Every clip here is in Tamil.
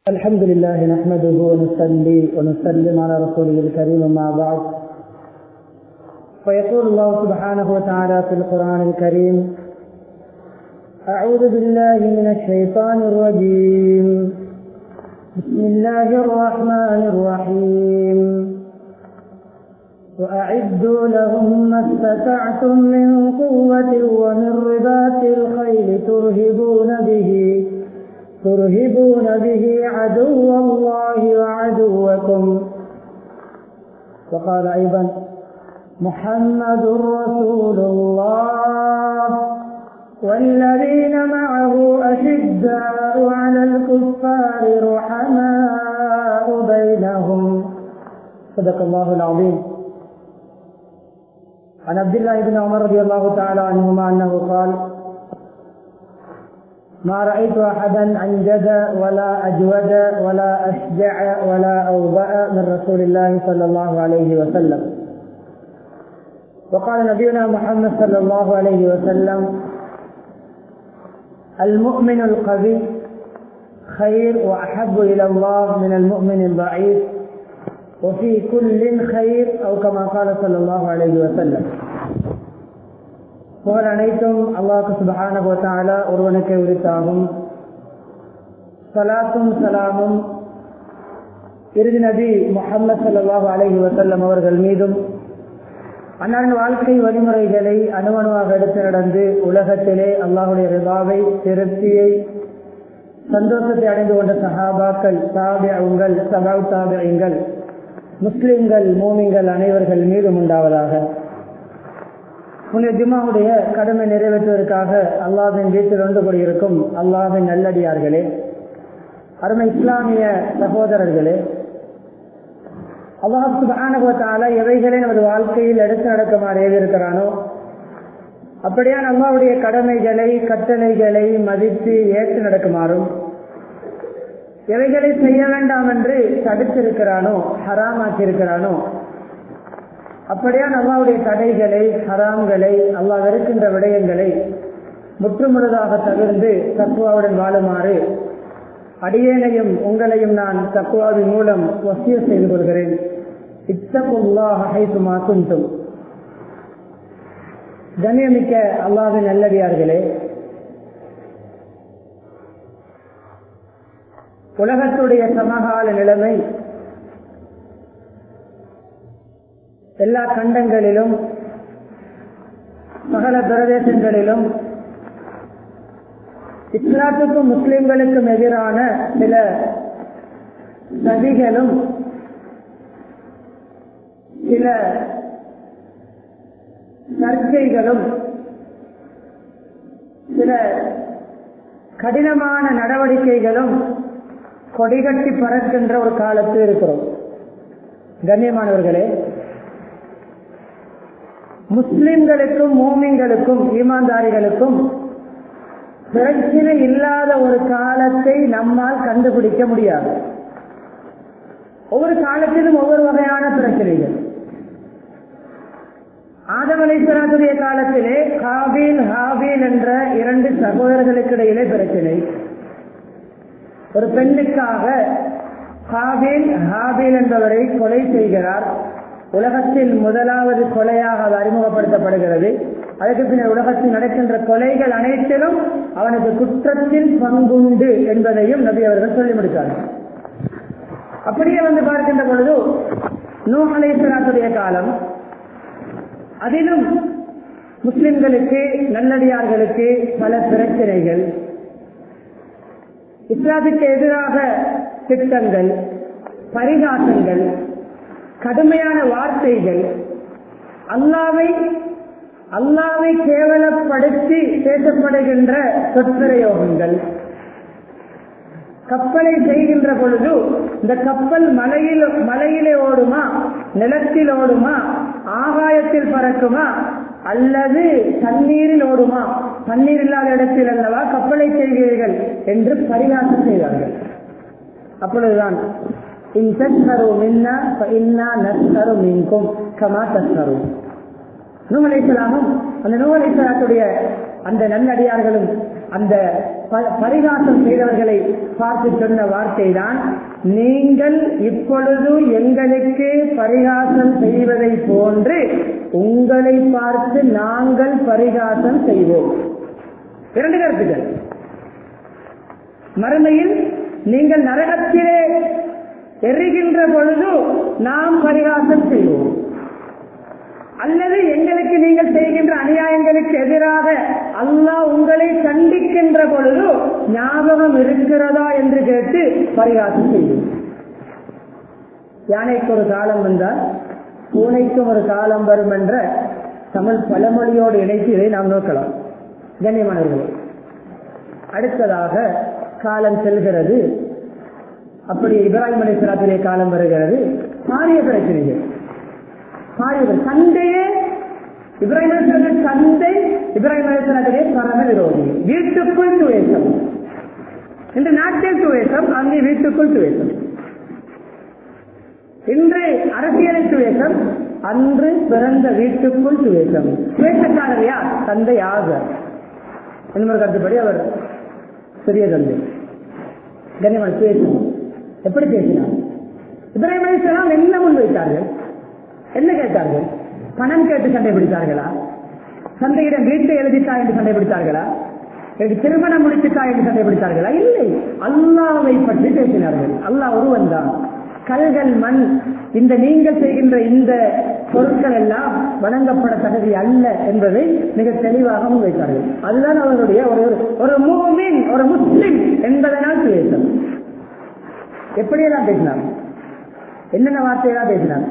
الحمد لله نحمده ونصلي ونسلم على رسوله الكريم ما بعد فيقول الله سبحانه وتعالى في القرآن الكريم أعوذ بالله من الشيطان الرجيم بسم الله الرحمن الرحيم وأعدوا لهم ما استطعتم من قوة ومن رباط الخيل ترهبون به ترهبون به عدو الله وعدوكم وقال أيضا محمد رسول الله والذين معه أشداء على الكفار رحماء بينهم صدق الله العظيم عن عبد الله بن عمر رضي الله تعالى عنهما أنه قال ما رأيت أحدا أنجد ولا أجود ولا أشجع ولا أوضأ من رسول الله صلى الله عليه وسلم وقال نبينا محمد صلى الله عليه وسلم المؤمن القوي خير وأحب إلى الله من المؤمن الضعيف وفي كل خير أو كما قال صلى الله عليه وسلم புகழ் அனைத்தும் அல்லாஹு சுபஹான ஒருவனுக்கு உரித்தாகும் சலாத்தும் சலாமும் இறுதி நபி முகமது சல்லாஹூ அலஹி வசல்லம் அவர்கள் மீதும் அன்னாரின் வாழ்க்கை வழிமுறைகளை அணுவணுவாக எடுத்து நடந்து உலகத்திலே அல்லாஹுடைய ரிபாவை திருப்தியை சந்தோஷத்தை அடைந்து கொண்ட சஹாபாக்கள் தாபியங்கள் சகாவ் தாபியங்கள் முஸ்லிம்கள் மூமிங்கள் அனைவர்கள் மீதும் உண்டாவதாக உன்னை ஜும்மாவுடைய கடமை நிறைவேற்றுவதற்காக அல்லாவின் வீட்டில் ஒன்று கூடியிருக்கும் அல்லாவின் நல்லடியார்களே அருமை இஸ்லாமிய சகோதரர்களே அல்லாஹு ஆனகத்தால எவைகளை நமது வாழ்க்கையில் எடுத்து நடக்குமாறு ஏவிருக்கிறானோ அப்படியான் அல்லாவுடைய கடமைகளை கட்டளைகளை மதித்து ஏற்று நடக்குமாறும் எவைகளை செய்ய வேண்டாம் என்று தடுத்திருக்கிறானோ ஹராமாக்கி இருக்கிறானோ அப்படியான் அல்லாவுடைய தடைகளை ஹராம்களை அல்லாஹ் வெறுக்கின்ற விடயங்களை முற்றுமுழுதாக தவிர்ந்து தக்குவாவுடன் வாழுமாறு அடியேனையும் உங்களையும் நான் தக்குவாவின் மூலம் வசிய செய்து கொள்கிறேன் இத்தகுல்லாஹைசுமா குந்தும் கண்ணியமிக்க அல்லாவின் நல்லடியார்களே உலகத்துடைய சமகால நிலைமை எல்லா கண்டங்களிலும் சகல பிரதேசங்களிலும் இஸ்லாத்துக்கும் முஸ்லிம்களுக்கும் எதிரான சில சதிகளும் சில சர்ச்சைகளும் சில கடினமான நடவடிக்கைகளும் கொடிகட்டி பறக்கின்ற ஒரு காலத்தில் இருக்கிறோம் கண்ணியமானவர்களே முஸ்லிம்களுக்கும் மோமிங்களுக்கும் ஈமான்தாரிகளுக்கும் பிரச்சனை இல்லாத ஒரு காலத்தை நம்மால் கண்டுபிடிக்க முடியாது ஒவ்வொரு காலத்திலும் ஒவ்வொரு வகையான பிரச்சனைகள் ஆதமலைஸ்வராத்துடைய காலத்திலே ஹாபீல் ஹாபீல் என்ற இரண்டு சகோதரர்களுக்கு இடையிலே பிரச்சனை ஒரு பெண்ணுக்காக ஹாபீல் ஹாபீல் என்பவரை கொலை செய்கிறார் உலகத்தில் முதலாவது கொலையாக அது அறிமுகப்படுத்தப்படுகிறது அதற்கு பின்னர் உலகத்தில் நடக்கின்ற கொலைகள் அனைத்திலும் அவனுக்கு குற்றத்தில் பங்குண்டு என்பதையும் நபி அவர்கள் சொல்லி முடித்தார்கள் அப்படியே வந்து பார்க்கின்ற பொழுது நூஹலேஸ்வராத்துடைய காலம் அதிலும் முஸ்லிம்களுக்கு நல்லடியார்களுக்கு பல பிரச்சனைகள் இஸ்லாத்துக்கு எதிராக திட்டங்கள் பரிகாசங்கள் கடுமையான வார்த்தைகள் அல்லாவை அல்லாவை கேவலப்படுத்தி பேசப்படுகின்ற சொற்பிரயோகங்கள் கப்பலை செய்கின்ற பொழுது இந்த கப்பல் மலையில் மலையிலே ஓடுமா நிலத்தில் ஓடுமா ஆகாயத்தில் பறக்குமா அல்லது தண்ணீரில் ஓடுமா தண்ணீர் இல்லாத இடத்தில் அல்லவா கப்பலை செய்கிறீர்கள் என்று பரிகாசம் செய்தார்கள் அப்பொழுதுதான் இன் தஸ்ஹரு மின்னா இன்னா நஸ்ஹரு மின்கும் கமா தஸ்ஹரு நூகலைசலாமும் அந்த நூகலைசலாத்துடைய அந்த நல்லடியார்களும் அந்த ப- பரிகாசம் செய்தவர்களை பார்த்து சொன்ன வார்த்தை தான் நீங்கள் இப்பொழுது எங்களுக்கு பரிகாசம் செய்வதை போன்று உங்களை பார்த்து நாங்கள் பரிகாசம் செய்வோம் இரண்டு கருத்துக்கள் மறுமையில் நீங்கள் நரகத்திலே எரிகின்ற பொழுது நாம் பரிகாசம் செய்வோம் அல்லது எங்களுக்கு நீங்கள் செய்கின்ற அநியாயங்களுக்கு எதிராக அல்லாஹ் உங்களை கண்டிக்கின்ற பொழுது ஞாபகம் இருக்கிறதா என்று கேட்டு பரிகாசம் செய்வோம் யானைக்கு ஒரு காலம் வந்தால் பூனைக்கும் ஒரு காலம் வரும் என்ற தமிழ் பழமொழியோடு இணைத்து இதை நாம் நோக்கலாம் கண்ணியமானவர்களே அடுத்ததாக காலம் செல்கிறது அப்படி இப்ராஹிம் அலிஸ்லாத்திலே காலம் வருகிறது பாரிய பிரச்சனைகள் பாரிய சண்டையே இப்ராஹிம் அலிஸ்லாத்தின் சண்டை இப்ராஹிம் அலிஸ்லாத்திலே பரம விரோதி வீட்டுக்குள் துவேசம் இன்று நாட்டில் துவேசம் அங்கே வீட்டுக்குள் துவேசம் இன்று அரசியலில் துவேசம் அன்று பிறந்த வீட்டுக்குள் துவேசம் துவேசக்காரர் யார் தந்தை ஆகர் என்பவர் கருத்துப்படி அவர் பெரிய தந்தை கனிமன் பேசும் எப்படி பேசினார் இப்ராஹிம் அலிஸ்லாம் என்ன முன் வைத்தார்கள் என்ன கேட்டார்கள் பணம் கேட்டு சண்டை பிடித்தார்களா சந்தையிடம் வீட்டை எழுதித்தா என்று சண்டை பிடித்தார்களா எனக்கு திருமணம் முடிச்சுட்டா என்று சண்டை பிடித்தார்களா இல்லை அல்லாவை பற்றி பேசினார்கள் அல்லாஹ் ஒருவன் தான் கல்கள் மண் இந்த நீங்கள் செய்கின்ற இந்த பொருட்கள் எல்லாம் வழங்கப்பட தகுதி அல்ல என்பதை மிக தெளிவாக முன்வைத்தார்கள் அதுதான் அவர்களுடைய ஒரு ஒரு மூமின் ஒரு முஸ்லிம் என்பதனால் பேசும் எப்படியெல்லாம் பேசினார் என்னென்ன வார்த்தையெல்லாம் பேசினார்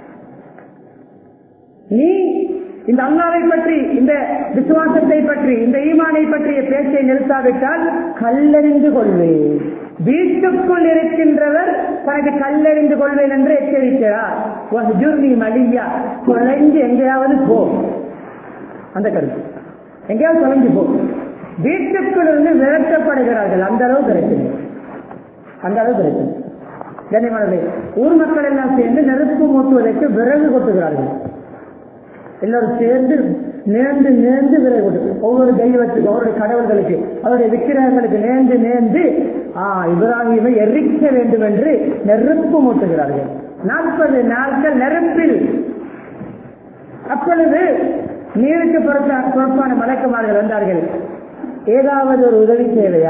நீ இந்த அல்லாவை பற்றி இந்த விசுவாசத்தை பற்றி இந்த ஈமானை பற்றிய பேச்சை நிறுத்தாவிட்டால் கல்லறிந்து கொள்வேன் வீட்டுக்குள் இருக்கின்றவர் தனக்கு கல்லறிந்து கொள்வேன் என்று எச்சரிக்கிறார் வஹ்ஜுர்னி மலியா தொலைஞ்சு எங்கேயாவது போ அந்த கருத்து எங்கேயாவது தொலைஞ்சு போ வீட்டுக்குள் இருந்து விரட்டப்படுகிறார்கள் அந்த அளவு பிரச்சனை அந்த அளவு பிரச்சனை கண்ணியமானது ஊர் மக்கள் எல்லாம் சேர்ந்து நெருப்பு மூட்டுவதற்கு விறகு கொட்டுகிறார்கள் எல்லாரும் சேர்ந்து நேர்ந்து நேர்ந்து விரை கொண்டு ஒவ்வொரு தெய்வத்துக்கு அவருடைய கடவுள்களுக்கு அவருடைய விக்கிரகங்களுக்கு நேர்ந்து நேர்ந்து ஆ இப்ராஹிமை எரிக்க வேண்டும் என்று நெருப்பு மூட்டுகிறார்கள் நாற்பது நாட்கள் நெருப்பில் அப்பொழுது நீருக்கு பொறுப்பா- பொறுப்பான மலக்குமார்கள் வந்தார்கள் ஏதாவது ஒரு உதவி தேவையா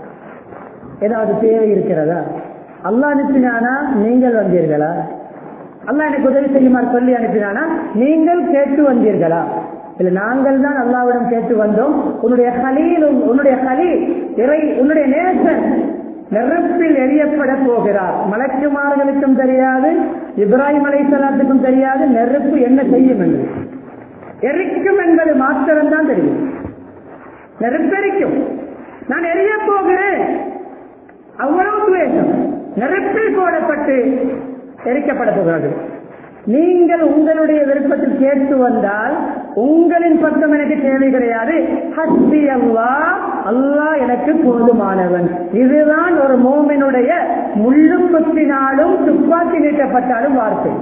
ஏதாவது தேவை இருக்கிறதா அல்லாஹ் அனுப்பினானா நீங்கள் வந்தீர்களா அல்லாஹ் எனக்கு உதவி செய்யுமாறு சொல்லி அனுப்பினானா நீங்கள் கேட்டு வந்தீர்களா இல்ல நாங்கள் தான் அல்லாவிடம் கேட்டு வந்தோம் உன்னுடைய ஹலீல் உன்னுடைய ஹலீல் இறை உன்னுடைய நேசன் நெருப்பில் எரியப்பட போகிறார் மலக்குமார்களுக்கும் தெரியாது இப்ராஹிம் அலைசலாத்துக்கும் தெரியாது நெருப்பு என்ன செய்யும் என்று எரிக்கும் என்பது மாத்திரம்தான் தெரியும் நெருப்பெரிக்கும் நான் எரிய போகிறேன் அவ்வளவு துவேஷம் நெருப்பில் போடப்பட்டு எரிக்கப்பட போகிறார்கள் நீங்கள் உங்களுடைய விருப்பத்தில் கேட்டு வந்தால் உங்களின் பக்கம் எனக்கு தேவை கிடையாது ஹஸ்பி அல்லா அல்லாஹ் எனக்கு போதுமானவன் இதுதான் ஒரு மோமினுடைய முள்ளும் குத்தினாலும் துப்பாக்கி நீட்டப்பட்டாலும் வார்த்தை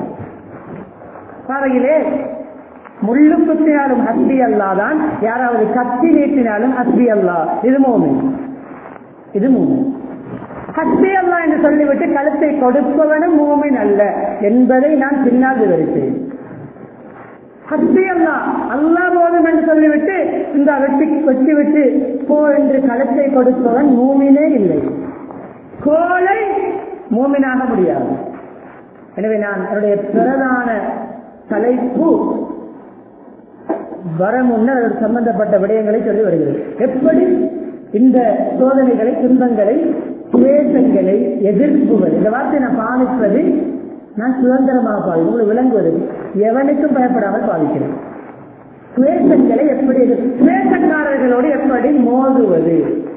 பாறையிலே முள்ளும் குத்தினாலும் ஹஸ்பி அல்லா தான் யாராவது கத்தி நீட்டினாலும் ஹஸ்பி அல்லா இது மோமின் இது மூமின் ஹஸ்பி அல்லா என்று சொல்லிவிட்டு கழுத்தை கொடுப்பவனும் மூமின் அல்ல என்பதை நான் பின்னால் விவரித்தேன் ஹஸ்பி அல்லா அல்லா போதும் என்று சொல்லிவிட்டு இந்த வெட்டி வெட்டி விட்டு போ என்று கழுத்தை கொடுப்பவன் மூமினே இல்லை கோலை மூமினாக முடியாது எனவே நான் என்னுடைய பிரதான தலைப்பு வர முன்னர் அதற்கு சம்பந்தப்பட்ட விடயங்களை சொல்லி வருகிறது எப்படி இந்த சோதனைகளை துன்பங்களை துவேஷங்களை எதிர்ப்புவது இந்த வார்த்தை நான் பாவிப்பது நான் சுதந்திரமாக பாவி உங்களுக்கு விளங்குவது எவனுக்கும் பயப்படாமல் பாவிக்கிறேன் துவேஷங்களை எப்படி எதிர்- துவேஷக்காரர்களோடு எப்படி மோதுவது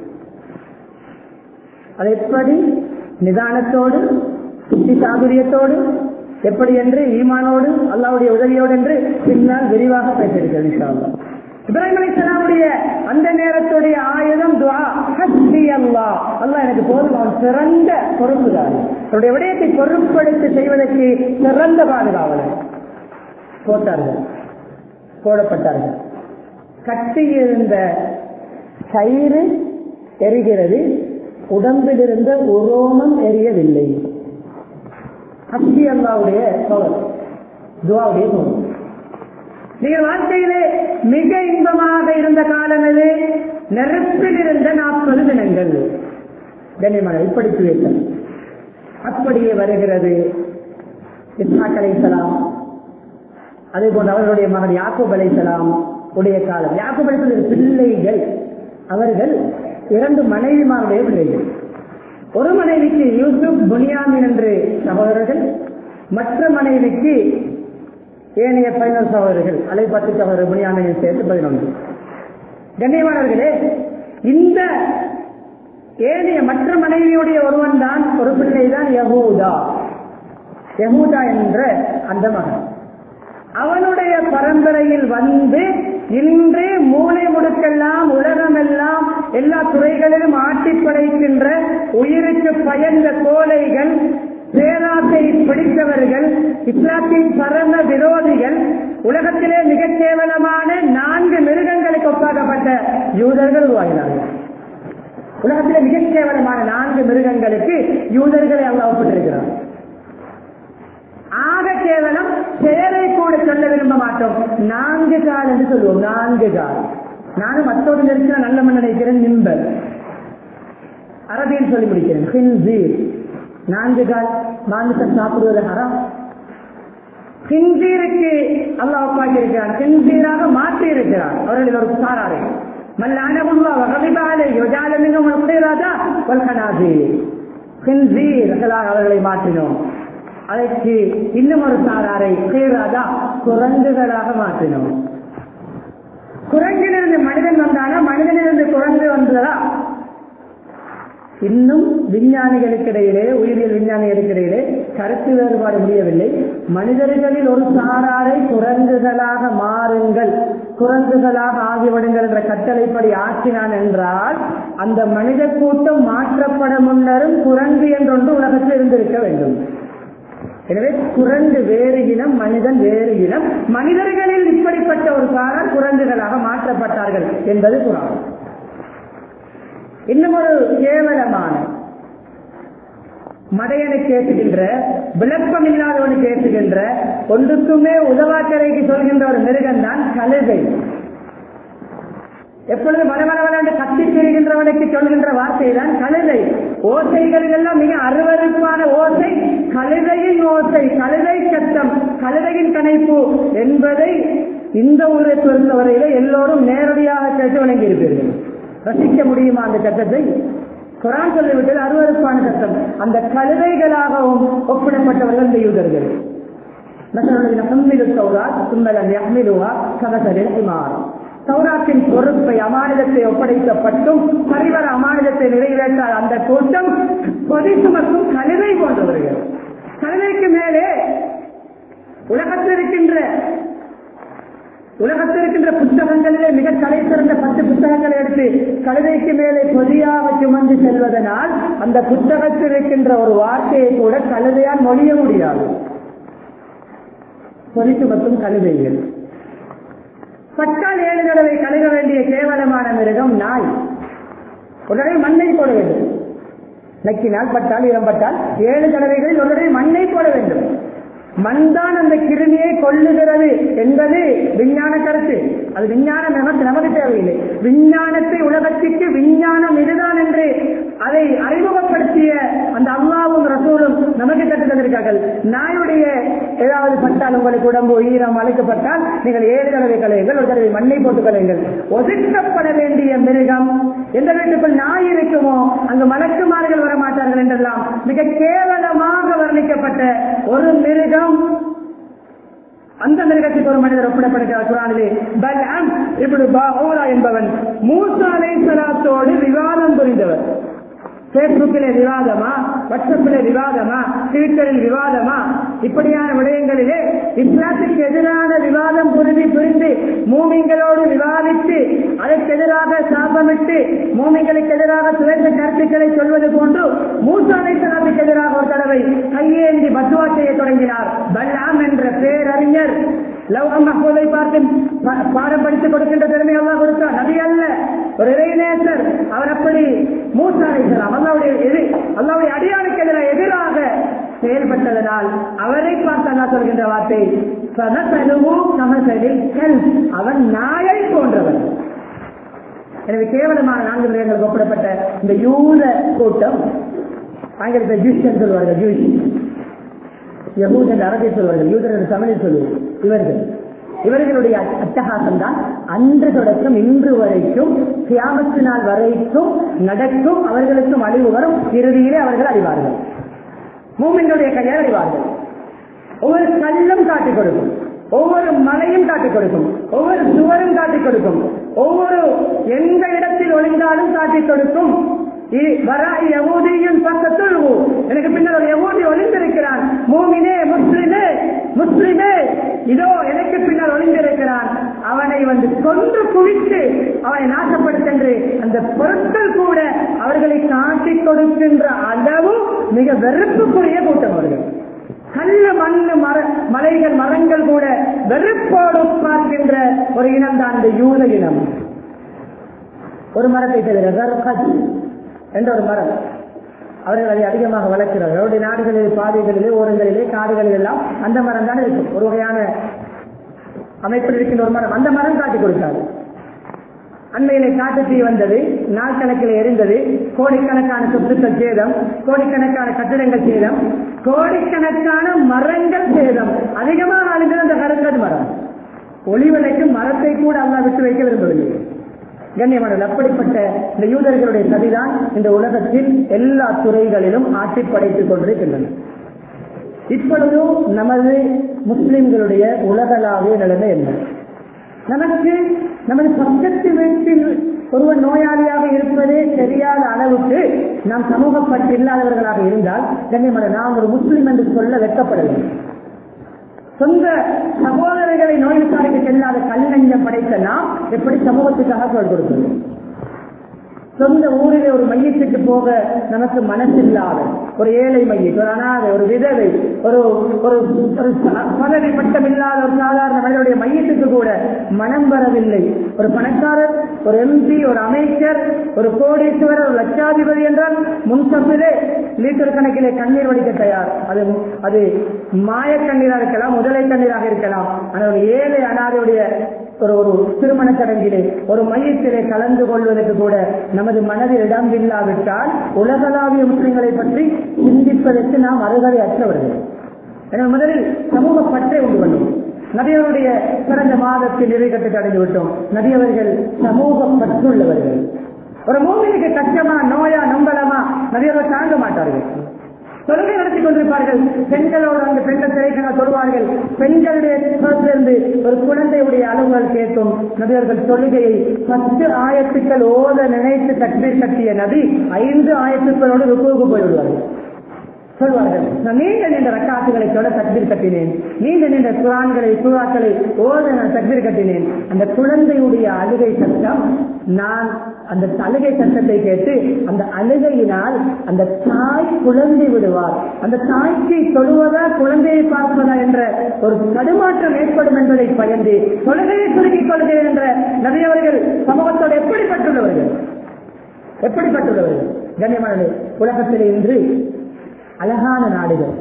அது எப்படி நிதானத்தோடு சுத்தி சாதுரியத்தோடு எப்படி என்று ஈமானோடு அல்லாவுடைய உதவியோடு என்று பின்னால் விரிவாக பேசியிருக்கிறது இன்ஷா அல்லாஹ். இப்ராஹிம் அலைஹிஸ்ஸலாமுடைய அந்த நேரத்துடைய ஆயுதம் துஆ ஹஸ்பி அல்லாஹ் அல்லாஹ் எனக்கு போதும் அவன் சிறந்த பொறுப்புதாரி அவருடைய விடயத்தை பொறுப்படுத்தி செய்வதற்கு சிறந்த பாதுகாவலர் போட்டார்கள் போடப்பட்டார்கள் கட்டியிருந்த கயிறு எரிகிறது உடம்பிலிருந்த உரோமம் எரியவில்லை ஹஸ்பி அல்லாவுடைய சோழர் துவாவுடைய சோழர் நீங்கள் வாழ்க்கையிலே மிக இன்பமாக இருந்த காலம் எது நெருப்பில் இருந்த நாற்பது தினங்கள் கண்ணியமான இப்படித்து வைத்தல் அப்படியே வருகிறது இஸ்மாக் அலைசலாம் அதே போன்று அவர்களுடைய மகன் யாக்கூப் அலைசலாம் உடைய காலம் யாக்கூப் அலைசல் பிள்ளைகள் அவர்கள் இரண்டு மனைவிமாருடைய பிள்ளைகள் ஒரு மனைவிக்கு யூசுப் புனியாமின் என்று சகோதரர்கள் மற்ற மனைவிக்கு ஏனைய பதினொரு சகோதரர்கள் அலை பத்து சகோதரர் புனியாமினை சேர்த்து பதினொன்று கண்ணியமானவர்களே இந்த ஏனைய மற்ற மனைவியுடைய ஒருவன் தான் ஒரு பிள்ளை தான் யகூதா யகூதா என்ற அந்த மகன் அவனுடைய பரம்பரையில் வந்து இன்று மூளை முடுக்கெல்லாம் உலகமெல்லாம் எல்லா துறைகளிலும் ஆட்டி படைக்கின்ற உயிருக்கு பயந்த கோலைகள் பேராசை பிடித்தவர்கள் இஸ்லாத்தின் பரம விரோதிகள் உலகத்திலே மிக கேவலமான நான்கு மிருகங்களுக்கு ஒப்பாக்கப்பட்ட யூதர்கள் உருவாகினார்கள் உலகத்திலே மிக கேவலமான நான்கு மிருகங்களுக்கு யூதர்களை அல்ல ஒப்பிட்டிருக்கிறார் ஆக கேவலம் பெயரை கூட சொல்ல விரும்ப மாட்டோம் நான்கு கால் என்று சொல்லுவோம் நான்கு கால் நானும் மற்றொரு நெருக்கிற நல்ல மண் நினைக்கிறேன் நிம்பர் அரபியில் சொல்லி முடிக்கிறேன் ஹின்சீர் நான்கு கால் மாமிசம் சாப்பிடுவது ஹராம் ஹின்சீருக்கு அல்லாஹ் ஒப்பாக்கி இருக்கிறான் ஹின்சீராக மாற்றி இருக்கிறான் அவர்கள் ஒரு சாராரை மல்லானகுல்லா வகவிபாலை யோஜால மிகவும் உடையதாதா வல்கனாதி ஹின்சீர் அவர்களை மாற்றினோம் அதற்கு இன்னும் ஒரு சாராரை கீழாதா குரங்குகளாக மாற்றினோம் குரங்கிலிருந்து மனிதன் வந்தானா மனிதனிலிருந்து குரங்கு வந்ததா இன்னும் விஞ்ஞானிகளுக்கு இடையிலே உயிரியல் விஞ்ஞானிகளுக்கு இடையிலே கருத்து வேறுபாடு முடியவில்லை மனிதர்களில் ஒரு சாராரை குரங்குகளாக மாறுங்கள் குரங்குகளாக ஆகிவிடுங்கள் என்ற கட்டளைப்படி ஆக்கினான் என்றால் அந்த மனித கூட்டம் மாற்றப்பட முன்னரும் குரங்கு என்றொன்று உலகத்தில் இருந்திருக்க வேண்டும் எனவே குரங்கு வேறு இனம் மனிதன் வேறு இனம் மனிதர்களில் இப்படிப்பட்ட ஒரு சாரார் குரங்குகளாக மாற்றப்பட்டார்கள் என்பது குரான் இன்னும் ஒரு கேவலமான மடையனை கேட்டுகின்ற விளக்கம் இல்லாதவனு கேட்டுகின்ற ஒன்றுக்குமே உதவாக்கரைக்கு சொல்கின்ற ஒரு மிருகம் தான் கழுதை எப்பொழுது வளவளவன என்று கத்தி பெறுகின்றவனுக்கு சொல்கின்ற வார்த்தை தான் கழுதை ஓசைகளில் எல்லாம் மிக அருவருப்பான ஓசை கழுதையின் ஓசை கழுதை சத்தம் கழுதையின் கணைப்பு என்பதை இந்த ஊரை பொறுத்தவரையில எல்லோரும் நேரடியாக கேட்டு வழங்கி இருப்பீர்கள் ரசிக்க முடியுமா அந்த சத்தத்தை குரான் சொல்லிவிட்டது அருவருப்பான சத்தம் அந்த கழுதைகளாகவும் ஒப்பிடப்பட்டவர்கள் இந்த யூதர்கள் சௌராத்தின் பொறுப்பை அமானிதத்தை ஒப்படைக்கப்பட்டும் பரிவர அமானிதத்தை நிறைவேற்றால் அந்த கூட்டம் பொதி சுமக்கும் கழுதை போன்றவர்கள் கழுதைக்கு மேலே உலகத்தில் இருக்கின்ற உலகத்தில் இருக்கின்ற புத்தகங்களிலே மிக தலை சிறந்த பத்து புத்தகங்களை எடுத்து கழுதைக்கு மேலே பொதியாக சுமந்து செல்வதனால் அந்த புத்தகத்தில் இருக்கின்ற ஒரு வார்த்தையை கூட கழுதையால் மொழிய முடியாது பொதி சுமத்தும் கழுதைகள் பட்டால் ஏழு தடவை கழுக வேண்டிய கேவலமான மிருகம் நாய் உடனே மண்ணை போட வேண்டும் நக்கினால் பட்டால் இடம்பட்டால் ஏழு தடவைகளில் உடனே மண்ணை போட வேண்டும் மண்தான் அந்த கிருமியை கொள்ளுகிறது என்பது விஞ்ஞான கருத்து அது விஞ்ஞானம் நமக்கு நமக்கு தேவையில்லை விஞ்ஞானத்தை உலகத்திற்கு விஞ்ஞானம் இதுதான் என்று அதை அறிமுகப்படுத்திய அந்த அல்லாவும் ரசூலும் நமக்கு கற்றுத் தந்திருக்கார்கள் நாயுடைய ஏதாவது பட்டால் உங்களுக்கு உடம்பு ஈரம் அழைக்கப்பட்டால் நீங்கள் ஏழு தடவை கலையுங்கள் ஒரு தடவை மண்ணை போட்டு கலையுங்கள் ஒதுக்கப்பட வேண்டிய மிருகம் எந்த வீட்டுக்குள் நாய் இருக்குமோ அங்கு மலக்குமார்கள் வர மாட்டார்கள் என்றெல்லாம் மிக கேவலமாக வர்ணிக்கப்பட்ட ஒரு மிருகம் அந்த மிருகத்துக்கு ஒரு மனிதர் ஒப்பிடப்படுகிறார் குரானிலே பல்அம் இப்படி பாஹோரா என்பவன் மூசா அலைஹிஸ்ஸலாத்தோடு விவாதம் புரிந்தவர் பேஸ்புக்கிலே விவாதமா வாட்ஸ்அப்பிலே விவாதமா ட்விட்டரில் விவாதமா இப்படியான விடயங்களிலே இஸ்லாத்துக்கு எதிரான விவாதம் புரிந்து புரிந்து மூமிங்களோடு விவாதித்து அதற்கு எதிராக சாபமிட்டு மூமிங்களுக்கு எதிராக சுதேச கருத்துக்களை சொல்வது போன்று மூசாலை சலாத்துக்கு எதிராக ஒரு தடவை கையேந்தி பத்துவா செய்ய தொடங்கினார் பல்லாம் என்ற பேரறிஞர் லவ் அம்மா பார்த்து பாடம் படித்துக் கொடுக்கின்ற திறமை அல்லா கொடுத்தார் நபி அல்ல ஒரு இறைநேச கர்த்தர் அவர் அப்படி மூசா அலைஹிஸ்ஸலாம் அல்லாவுடைய எதிர் அல்லாவுடைய அடியானுக்கு எதிராக எதிராக செயல்பட்டதனால் அவரை பார்த்து அல்லா சொல்கின்ற வார்த்தை சனசலுவோ சமசலில் கல் அவன் நாயை போன்றவன் எனவே கேவலமான நான்கு மிருகங்கள் ஒப்பிடப்பட்ட இந்த யூத கூட்டம் ஆங்கிலத்தில் ஜூஸ் என்று சொல்வார்கள் ஜூஸ் யகூத் என்று அரபில் சொல்வார்கள் யூதர் என்று தமிழில் சொல்லுவார்கள் இவர்கள் இவர்களுடைய அட்டகாசம் தான் அன்று தொடக்கம் இன்று வரைக்கும் கியாமத்து நாள் வரைக்கும் நடக்கும் அவர்களுக்கும் அழிவு வரும் இறுதியிலே அவர்கள் அறிவார்கள் மூமின்களுடைய கையால் அறிவார்கள் ஒவ்வொரு கல்லும் காட்டிக் கொடுக்கும் ஒவ்வொரு மலையும் காட்டிக் கொடுக்கும் ஒவ்வொரு சுவரும் காட்டிக் கொடுக்கும் ஒவ்வொரு எந்த இடத்தில் ஒளிந்தாலும் காட்டிக் கொடுக்கும் பக்கத்துள் எனக்கு பின்னர் ஒரு யகூதி ஒளிந்திருக்கிறான் மூமினே முஸ்லிமே முஸ்லிமே இதோ எனக்கு பின்னர் ஒளிந்திருக்கிறான் அவனை வந்து கொன்று குவித்து அவனை நாசப்படுத்தென்று அந்த பொருட்கள் கூட அவர்களை காட்டிக் கொடுக்கின்ற அளவு மிக வெறுப்புக்குரிய கூட்டம் அவர்கள் கல்ல மண்ணு மர மலைகள் மரங்கள் கூட வெறுப்போடு பார்க்கின்ற ஒரு இனம் தான் இந்த யூத இனம் ஒரு மரத்தை தவிர கர்கத் என்ற ஒரு மரம் அவர்கள் அதை அதிகமாக வளர்க்கிறார்கள் அவருடைய நாடுகளில் பாதைகளிலே ஓரங்களிலே காடுகளில் எல்லாம் அந்த மரம் தான் இருக்கும் ஒரு வகையான அமைப்பில் இருக்கின்ற ஒரு மரம் அந்த மரம் காட்டி கொடுக்காது அண்மையிலே காட்டு தீ வந்தது நாள் கணக்கில் எரிந்தது கோடிக்கணக்கான சொத்துக்கள் சேதம் கோடிக்கணக்கான கட்டிடங்கள் சேதம் கோடிக்கணக்கான மரங்கள் சேதம் அதிகமாக அழிந்தது அந்த கருங்கல் மரம் ஒளிவிலைக்கு மரத்தை கூட அல்லா விட்டு வைக்க விரும்பவில்லை கண்ணியமானது அப்படிப்பட்ட இந்த யூதர்களுடைய சதிதான் இந்த உலகத்தில் எல்லா துறைகளிலும் ஆட்சி படைத்துக் கொண்டிருக்கின்றன இப்பொழுதும் நமது முஸ்லிம்களுடைய உலகளாவிய நிலைமை என்ன நமக்கு நமது பக்கத்து வீட்டில் ஒருவர் நோயாளியாக இருப்பதே தெரியாத அளவுக்கு நாம் சமூகப்பட்டு இல்லாதவர்களாக இருந்தால் கண்ணியமான நாம் ஒரு முஸ்லிம் என்று சொல்ல வெட்கப்படவில்லை சொந்த சகோதரர்களை நோய் விசாரிக்க செல்லாத கல்லஞ்சம் படைத்த நாம் எப்படி சமூகத்துக்காக சொல் கொடுக்கிறது சொந்த ஊரிலே ஒரு மையத்துக்கு போக நமக்கு மனசில்லாத ஒரு ஏழை மையம் ஒரு அனாதை ஒரு விதவை ஒரு ஒரு ஒரு பதவி பட்டம் இல்லாத ஒரு சாதாரண மனிதனுடைய மையத்துக்கு கூட மனம் வரவில்லை ஒரு பணக்காரர் ஒரு எம்பி ஒரு அமைச்சர் ஒரு கோடீஸ்வரர் ஒரு லட்சாதிபதி என்றால் முன்சப்பிலே லீட்டர் கணக்கிலே கண்ணீர் வடிக்க தயார் அது அது மாய கண்ணீராக இருக்கலாம் முதலை கண்ணீராக இருக்கலாம் ஆனால் ஒரு ஏழை அனாதையுடைய ஒரு ஒரு திருமண சடங்கிலே ஒரு மையத்திலே கலந்து கொள்வதற்கு கூட நமது மனதில் இடம் இல்லாவிட்டால் உலகளாவிய முஸ்லிம்களை பற்றி சிந்திப்பதற்கு நாம் அருகதை அற்றவர்கள் எனவே முதலில் சமூக பற்றை உண்டு பண்ணும் நபியவருடைய பிறந்த மாதத்தில் நிறைகட்டுக்கு அடைந்து விட்டோம் நபியவர்கள் சமூக பற்றுள்ளவர்கள் ஒரு மூவிலுக்கு கஷ்டமா நோயா நம்பலமா நபியவர் தாங்க மாட்டார்கள் தொழுகை நடத்தி கொண்டிருப்பார்கள் பெண்களோடு அந்த பெண்கள் திரைக்கண சொல்வார்கள் பெண்களுடைய இருந்து ஒரு குழந்தையுடைய அளவுகள் கேட்கும் நபியர்கள் தொழுகையை பத்து ஆயத்துக்கள் ஓத நினைத்து தக்பீர் கட்டிய நபி ஐந்து ஆயத்துக்களோடு ருக்குவுக்கு போய்விடுவார்கள் சொல்வார்கள் நான் நீண்ட நீண்ட ரக்காத்துகளை தொட தக்பீர் கட்டினேன் நீண்ட நீண்ட குரான்களை சூறாக்களை ஓத நான் தக்பீர் கட்டினேன் அந்த குழந்தையுடைய அழுகை சத்தம் நான் அந்த அழுகை சத்தத்தை கேட்டு அந்த அழுகையினால் அந்த தாய் குழந்தை விடுவார் அந்த தாய்க்கு தொழுவதா குழந்தையை பார்ப்பதா என்ற ஒரு தடுமாற்றம் ஏற்படும் என்பதை பயந்து தொழுகையை சுருக்கிக் கொள்கிறேன் என்ற நபியவர்கள் சமூகத்தோடு எப்படிப்பட்டுள்ளவர்கள் எப்படிப்பட்டுள்ளவர்கள் கண்ணியமானது உலகத்திலே இன்று அழகான நாடுகள்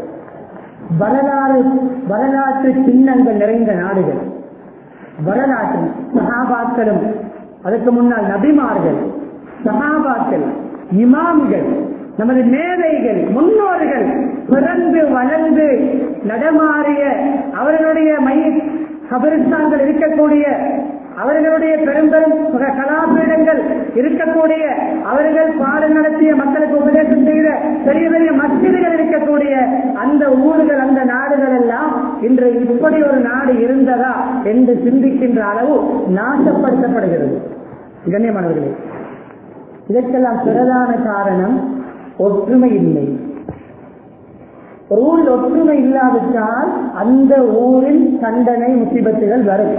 வரலாறு வரலாற்று சின்னங்கள் நிறைந்த நாடுகள் வரலாற்று சகாபாக்களும் அதற்கு முன்னால் நபிமார்கள் சகாபாக்கள் இமாம்கள் நமது மேதைகள் முன்னோர்கள் பிறந்து வளர்ந்து நடமாறிய அவர்களுடைய மைய கபரிஸ்தான்கள் இருக்கக்கூடிய அவர்களுடைய பெரும்பெரும் கலாபீடங்கள் இருக்கக்கூடிய அவர்கள் பாடம் நடத்திய மக்களுக்கு உபதேசம் செய்த பெரிய பெரிய மசிதிகள் இருக்கக்கூடிய அந்த ஊர்கள் அந்த நாடுகள் எல்லாம் இன்று இப்படி ஒரு நாடு இருந்ததா என்று சிந்திக்கின்ற அளவு நாசப்படுத்தப்படுகிறது கண்ணியமானவர்களே இதற்கெல்லாம் பிரதான காரணம் ஒற்றுமை இல்லை ஒரு ஊரில் ஒற்றுமை இல்லாவிட்டால் அந்த ஊரில் தண்டனை முசிபத்துகள் வரும்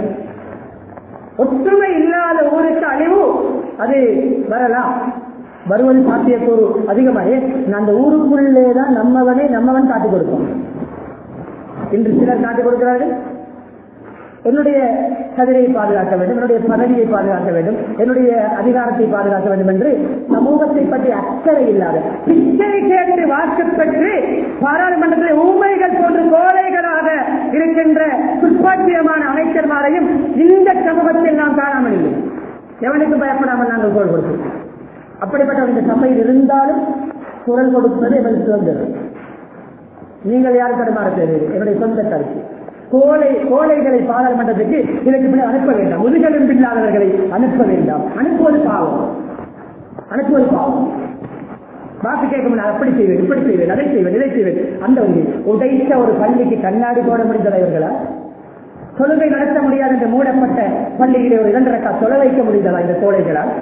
ஒற்றுமை இல்லாத ஊருக்கு அழிவு அது வரலாம் வருவது சாத்தியக்கூறு அதிகமாக அந்த ஊருக்குள்ளே தான் நம்மவனே நம்மவன் காட்டிக் கொடுப்போம் இன்று சிலர் காட்டிக் கொடுக்கிறார்கள் என்னுடைய கதிரை பாதுகாக்க வேண்டும் என்னுடைய பதவியை பாதுகாக்க வேண்டும் என்னுடைய அதிகாரத்தை பாதுகாக்க வேண்டும் என்று சமூகத்தை பற்றி அக்கறை இல்லாத பிச்சை கேட்டு வாக்கு பெற்று பாராளுமன்றத்தில் ஊமைகள் போன்று கோழைகளாக இருக்கின்ற துப்பாக்கியமான அமைச்சர்மாரையும் இந்த சமூகத்தில் நாம் காணாமல் இல்லை எவனுக்கும் பயப்படாமல் நாங்கள் குரல் கொடுக்கிறோம் அப்படிப்பட்ட இந்த சபையில் இருந்தாலும் குரல் கொடுப்பது எங்களுக்கு சுதந்திரம் நீங்கள் யார் தடுமாற தேவையில்லை என்னுடைய சொந்த கருத்து கோலை கோலைகளை பாராளுமன்றத்துக்கு இதற்கு பின்னர் அனுப்ப வேண்டாம் முதுகெலும்பு இல்லாதவர்களை அனுப்ப வேண்டாம் அனுப்புவது பாவம் அனுப்புவது பாவம் வாக்கு கேட்க முடியாது அப்படி செய்வேன் இப்படி செய்வேன் அதை செய்வேன் இதை செய்வேன் அந்த வழி உடைத்த ஒரு பள்ளிக்கு கண்ணாடி போட முடிந்த தலைவர்களா தொழுகை நடத்த முடியாது என்று மூடப்பட்ட பள்ளியிலே ஒரு இரண்டு ரக்கா தொலை வைக்க முடிந்ததா இந்த தோழைகளால்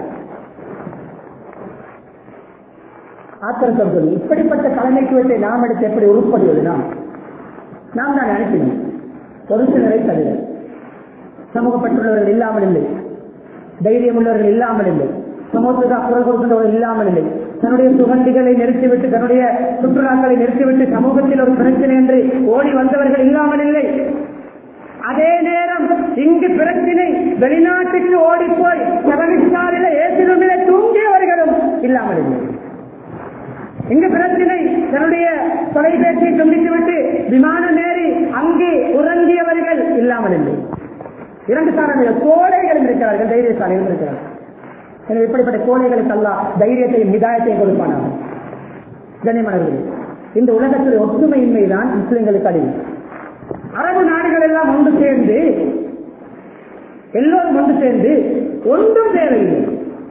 ஆத்திரத்தம் சொல்லி இப்படிப்பட்ட தலைமைத்துவத்தை நாம் எடுத்து எப்படி உருப்படுவது நாம் நாம் தான் அனுப்பினோம் ஒரு சிலரை தவிர சமூகப்பட்டுள்ளவர்கள் இல்லாமல் இல்லை தைரியம் உள்ளவர்கள் இல்லாமல் இல்லை சமூகத்துக்கு குரல் கொடுக்கின்றவர்கள் இல்லாமல் இல்லை தன்னுடைய சுகண்டிகளை நிறுத்திவிட்டு தன்னுடைய சுற்றுலாக்களை நிறுத்திவிட்டு சமூகத்தில் ஒரு பிரச்சனை என்று ஓடி வந்தவர்கள் இல்லாமல் இல்லை அதே நேரம் இங்கு பிரச்சினை வெளிநாட்டுக்கு ஓடிப்போய் செவனிஸ்தானில ஏசிலுமில தூங்கியவர்களும் இல்லாமல் இல்லை இங்கு பிரச்சனை தன்னுடைய தொலைபேசியை துண்டித்துவிட்டு விமானம் ஏறி அங்கே உறங்கியவர்கள் இல்லாமல் இல்லை இரண்டு சாரங்கள் கோழைகளும் இருக்கிறார்கள் தைரியசாலிகளும் இருக்கிறார்கள் எனவே இப்படிப்பட்ட கோழைகளுக்கு அல்லா தைரியத்தையும் நிதாயத்தையும் கொடுப்பானாக கண்ணியமானவர்களே இந்த உலகத்தில் ஒற்றுமையின்மைதான் முஸ்லிம்களுக்கு அழிவு அரபு நாடுகள் எல்லாம் ஒன்று சேர்ந்து எல்லோரும் ஒன்று சேர்ந்து ஒன்றும் தேவையில்லை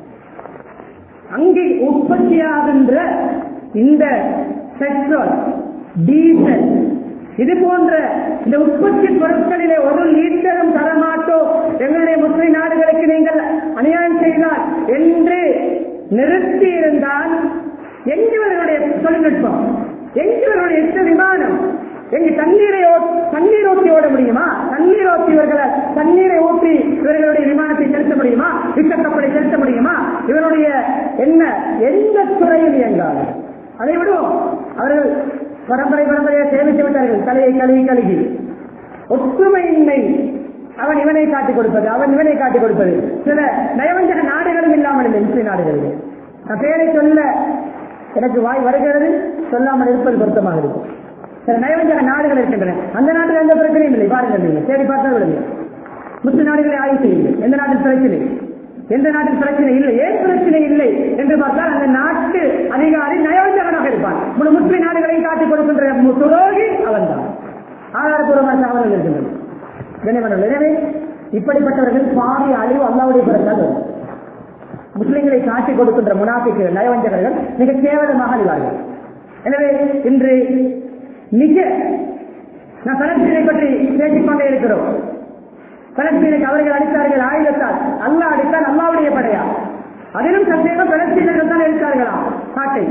அங்கே உற்பத்தியாகின்ற இந்த பெட்ரோல் டீசல் இது போன்ற இந்த உற்பத்தி பொருட்களிலே ஒரு லீட்டரும் தரமாட்டோம் எங்களுடைய முஸ்லிம் நாடுகளுக்கு நீங்கள் அநியாயம் செய்தால் என்று நிறுத்தி இருந்தால் எங்களுடைய தொழில்நுட்பம் எங்களுடைய எட்டு விமானம் எங்க தண்ணீரை தண்ணீர் ஊற்றி ஓட முடியுமா தண்ணீர் ஊற்றி இவர்களை தண்ணீரை ஊற்றி இவர்களுடைய விமானத்தை செலுத்த முடியுமா விக்கக்கப்படை செலுத்த முடியுமா இவருடைய என்ன எந்த துறையில் இயங்காது அதை விடுவோம் அவர்கள் பரம்பரை பரம்பரையை சேமித்து விட்டார்கள் தலையை கழுவி கழுகி ஒற்றுமையின்மை அவன் இவனை காட்டிக் கொடுப்பது அவன் இவனை காட்டிக் கொடுப்பது சில நயவஞ்சக நாடுகளும் இல்லாமல் இல்லை முஸ்லிம் நாடுகளில் நான் பேரை சொல்ல எனக்கு வாய் வருகிறது சொல்லாமல் இருப்பது பொருத்தமாக இருக்கும் சில நயவஞ்சக நாடுகள் இருக்கின்றன அந்த நாட்டில் எந்த பிரச்சனையும் இல்லை பாருங்கள் நீங்க தேடி பார்த்தா விடுங்க முஸ்லிம் நாடுகளை ஆய்வு செய்யுங்கள் எந்த நாட்டில் பிரச்சனை எந்த நாட்டில் பிரச்சனை இல்லை ஏன் பிரச்சனை இல்லை என்று பார்த்தால் அந்த நாட்டு அதிகாரி நயவஞ்சகனாக இருப்பான் முழு முஸ்லிம் நாடுகளையும் காட்டிக் கொடுக்கின்ற துரோகி அவன் தான் ஆதாரபூர்வமான தகவல்கள் இருக்கின்றன கண்ணியமானவர்கள். எனவே இப்படிப்பட்டவர்கள் பாதி அழிவு அல்லாவுடைய பிறந்தால் வரும் முஸ்லிம்களை காட்டிக் கொடுக்கின்ற முனாஃபிக்குகள் நயவஞ்சகர்கள் மிக கேவலமாக அழிவார்கள் எனவே இன்று மிக நான் பலஸ்தீனை பற்றி பேசிக்கொண்டே இருக்கிறோம் பலஸ்தீனுக்கு அவர்கள் அடித்தார்கள் ஆயுதத்தால் அல்லாஹ் அடித்தால் அல்லாவுடைய படையா அதிலும் சந்தேகம் பலஸ்தீனர்கள் தான் எடுத்தார்களா காட்டை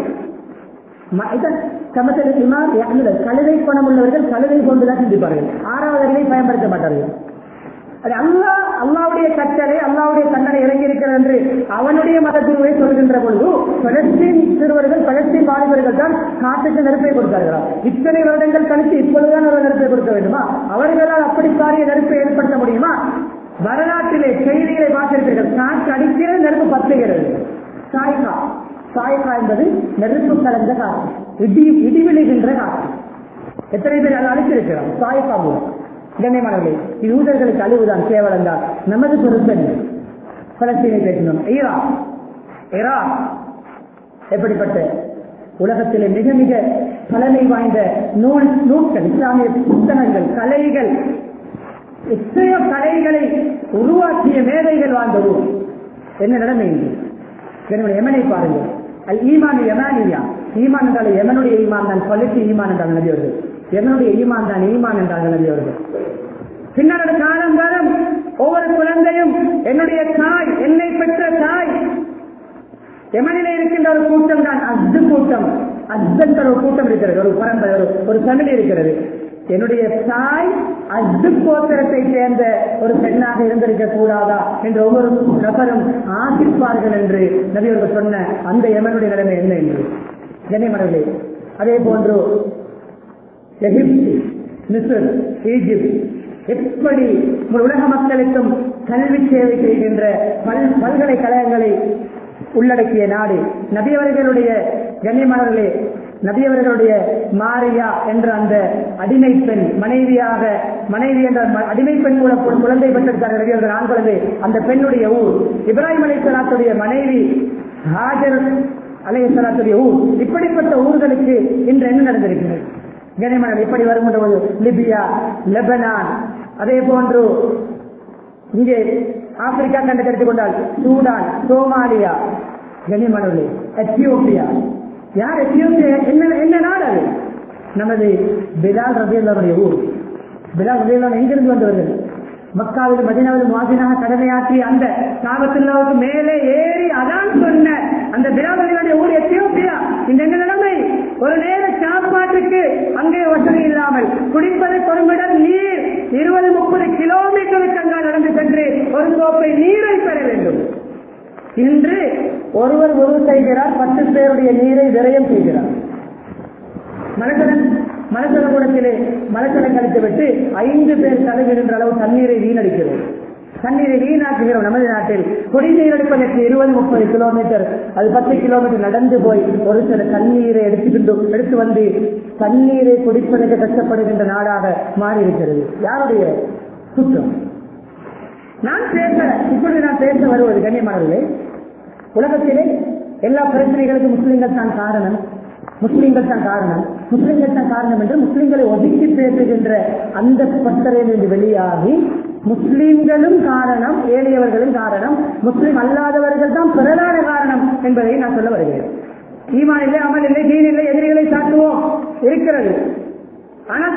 கழுதை பணம் உள்ளவர்கள் கழுதை போன்றுதான் சிந்திப்பார்கள் ஆறாவது அறிவை பயன்படுத்த மாட்டார்கள் அது அல்லா அல்லாவுடைய கட்டளை அல்லாவுடைய தண்டனை இறங்கி இருக்கிறது என்று அவனுடைய மதத்தினுடைய சொல்கின்ற பொழுது பலஸ்தீன் சிறுவர்கள் பலஸ்தீன் வாலிபர்கள் தான் காட்டுக்கு நெருப்பை கொடுத்தார்களா இத்தனை வருடங்கள் கழித்து இப்பொழுதுதான் ஒரு நெருப்பை கொடுக்க வேண்டுமா அவர்களால் அப்படி பாரிய நெருப்பை ஏற்படுத்த முடியுமா வரலாற்றிலே செய்திகளை பார்த்திருப்பீர்கள் காற்று அடிக்கிறது நெருப்பு பத்துகிறது சாய்கா சாய்கா என்பது நெருப்பு கலந்த காற்று இடி இடி விழுகின்ற காற்று எத்தனை பேர் அதை அழைத்திருக்கிறோம் சாய்கா மூலம் கண்ணியமானவர்களே இது யூதர்களுக்கு அழிவுதான் கேவலம் தான் நமது பொருத்தன் பலஸ்தீனை பேசினோம் ஈராக் ஈராக் எப்படிப்பட்ட உலகத்திலே மிக மிக பலனை வாய்ந்த நூல் நூல்கள் இஸ்லாமிய புத்தகங்கள் கலைகள் எத்தனையோ கலைகளை உருவாக்கிய மேதைகள் வாழ்ந்தது என்ன நிலைமை இன்று என்னுடைய எமனை பாருங்கள் அல் ஈமான் யமானியா ஈமான் என்றால் எமனுடைய ஈமான் தான் பழுத்து ஈமான் என்றால் நபி அவர்கள் எமனுடைய ஈமான் தான் ஈமான் என்றால் நபி அவர்கள் பின்னர் காலம் காலம் ஒவ்வொரு குழந்தையும் என்னுடைய தாய் என்னை பெற்ற தாய் எமனிலே இருக்கின்ற ஒரு கூட்டம் தான் அத்து கூட்டம் அத்தன்ற ஒரு கூட்டம் இருக்கிறது ஒரு பரம்பரை ஒரு ஒரு ஃபேமிலி இருக்கிறது என்னுடைய தாய் அத்து கோத்திரத்தை சேர்ந்த ஒரு பெண்ணாக இருந்திருக்க கூடாதா என்று ஒவ்வொரு நபரும் ஆசிப்பார்கள் என்று நபியவர்கள் சொன்ன அந்த எமனுடைய நிலைமை என்ன என்று கண்ணியமனர்களே அதே போன்று எகிப்து மிஸ்ர் ஈஜிப்ட் எப்படி உலக மக்களுக்கும் கல்வி சேவை செய்கின்ற பல் பல்கலைக்கழகங்களை உள்ளடக்கிய நாடு நபியவர்களுடைய கண்ணியமானவர்களே நபியவர்களுடைய மாரியா என்ற அந்த அடிமை பெண் மனைவியாக மனைவி என்ற ம- அடிமை பெண் மூலம் ஒரு குழந்தை பெற்றிருக்காங்க நபியவர்கள் ஆண் குழந்தை அந்த பெண்ணுடைய ஊர் இப்ராஹிம் அலைசலாத்துடைய மனைவி ஹாஜர் அலைசலாத்துடைய ஊர் இப்படிப்பட்ட ஊர்களுக்கு இன்று என்ன நடந்திருக்கிறது கனிமணல் இப்படி வருகின்ற போது லிபியா லெபனான் அதே போன்று இங்கே ஆப்பிரிக்கா கண்டத்தை எடுத்துக்கொண்டால் சூடான் சோமாலியா கனிமணல் எத்தியோப்பியா யார் எத்தியோப்பியா என்ன என்ன நாடு அது நமது பிலால் ரபியுடைய ஊர் பிலால் ரபியுல்லா எங்கிருந்து வந்தவர்கள் மக்காவில் மதினாவில் மாதினாக கடமையாற்றி அந்த காபத்துல்லாவுக்கு மேலே ஏறி அதான் சொன்ன அந்த பிலால் ரபியுடைய ஊர் எத்தியோப்பியா இந்த என்ன நிலைமை ஒரு நேர சாப்பாட்டுக்கு அங்கே வசதி இல்லாமல் குடிப்பதற்கு ஒரு மிடல் நீர் இருபது முப்பது கிலோமீட்டருக்கு அங்கே நடந்து சென்று ஒரு கோப்பை நீரை பெற வேண்டும் இன்று ஒருவர் உருவு செய்கிறார் பத்து பேருடைய நீரை விரயம் செய்கிறார் மலசலன் மலசல கூடத்திலே மலசலம் கழித்துவிட்டு ஐந்து பேர் தலைவிடுகின்ற அளவு தண்ணீரை வீணடிக்கிறோம் தண்ணீரை வீணாக்குகிறோம் நமது நாட்டில் குடிநீர் எடுப்பதற்கு இருபது முப்பது கிலோமீட்டர் அது பத்து கிலோமீட்டர் நடந்து போய் ஒரு சில தண்ணீரை எடுத்துக்கிட்டு எடுத்து வந்து தண்ணீரை குடிப்பதற்கு கஷ்டப்படுகின்ற நாடாக மாறி இருக்கிறது யாருடைய குற்றம் நான் பேச இப்பொழுது நான் பேச வருவது கண்ணியமானவர்களே உலகத்திலே எல்லா பிரச்சனைகளுக்கும் முஸ்லிம்கள் தான் காரணம் முஸ்லிம்கள் தான் காரணம் முஸ்லிம்கள் தான் காரணம் என்று முஸ்லிம்களை ஒதுக்கி பேசுகின்ற அந்த பட்டறையிலிருந்து வெளியாகி முஸ்லிம்களும் காரணம் ஏழையவர்களும் காரணம் முஸ்லிம் அல்லாதவர்கள் தான் பிரதான காரணம் என்பதை நான் சொல்ல வருகிறேன் ஈமான் இல்லை அமல் இல்லை தீன் இல்லை எதிரிகளை சாட்டுவோம் இருக்கிறது ஆனால்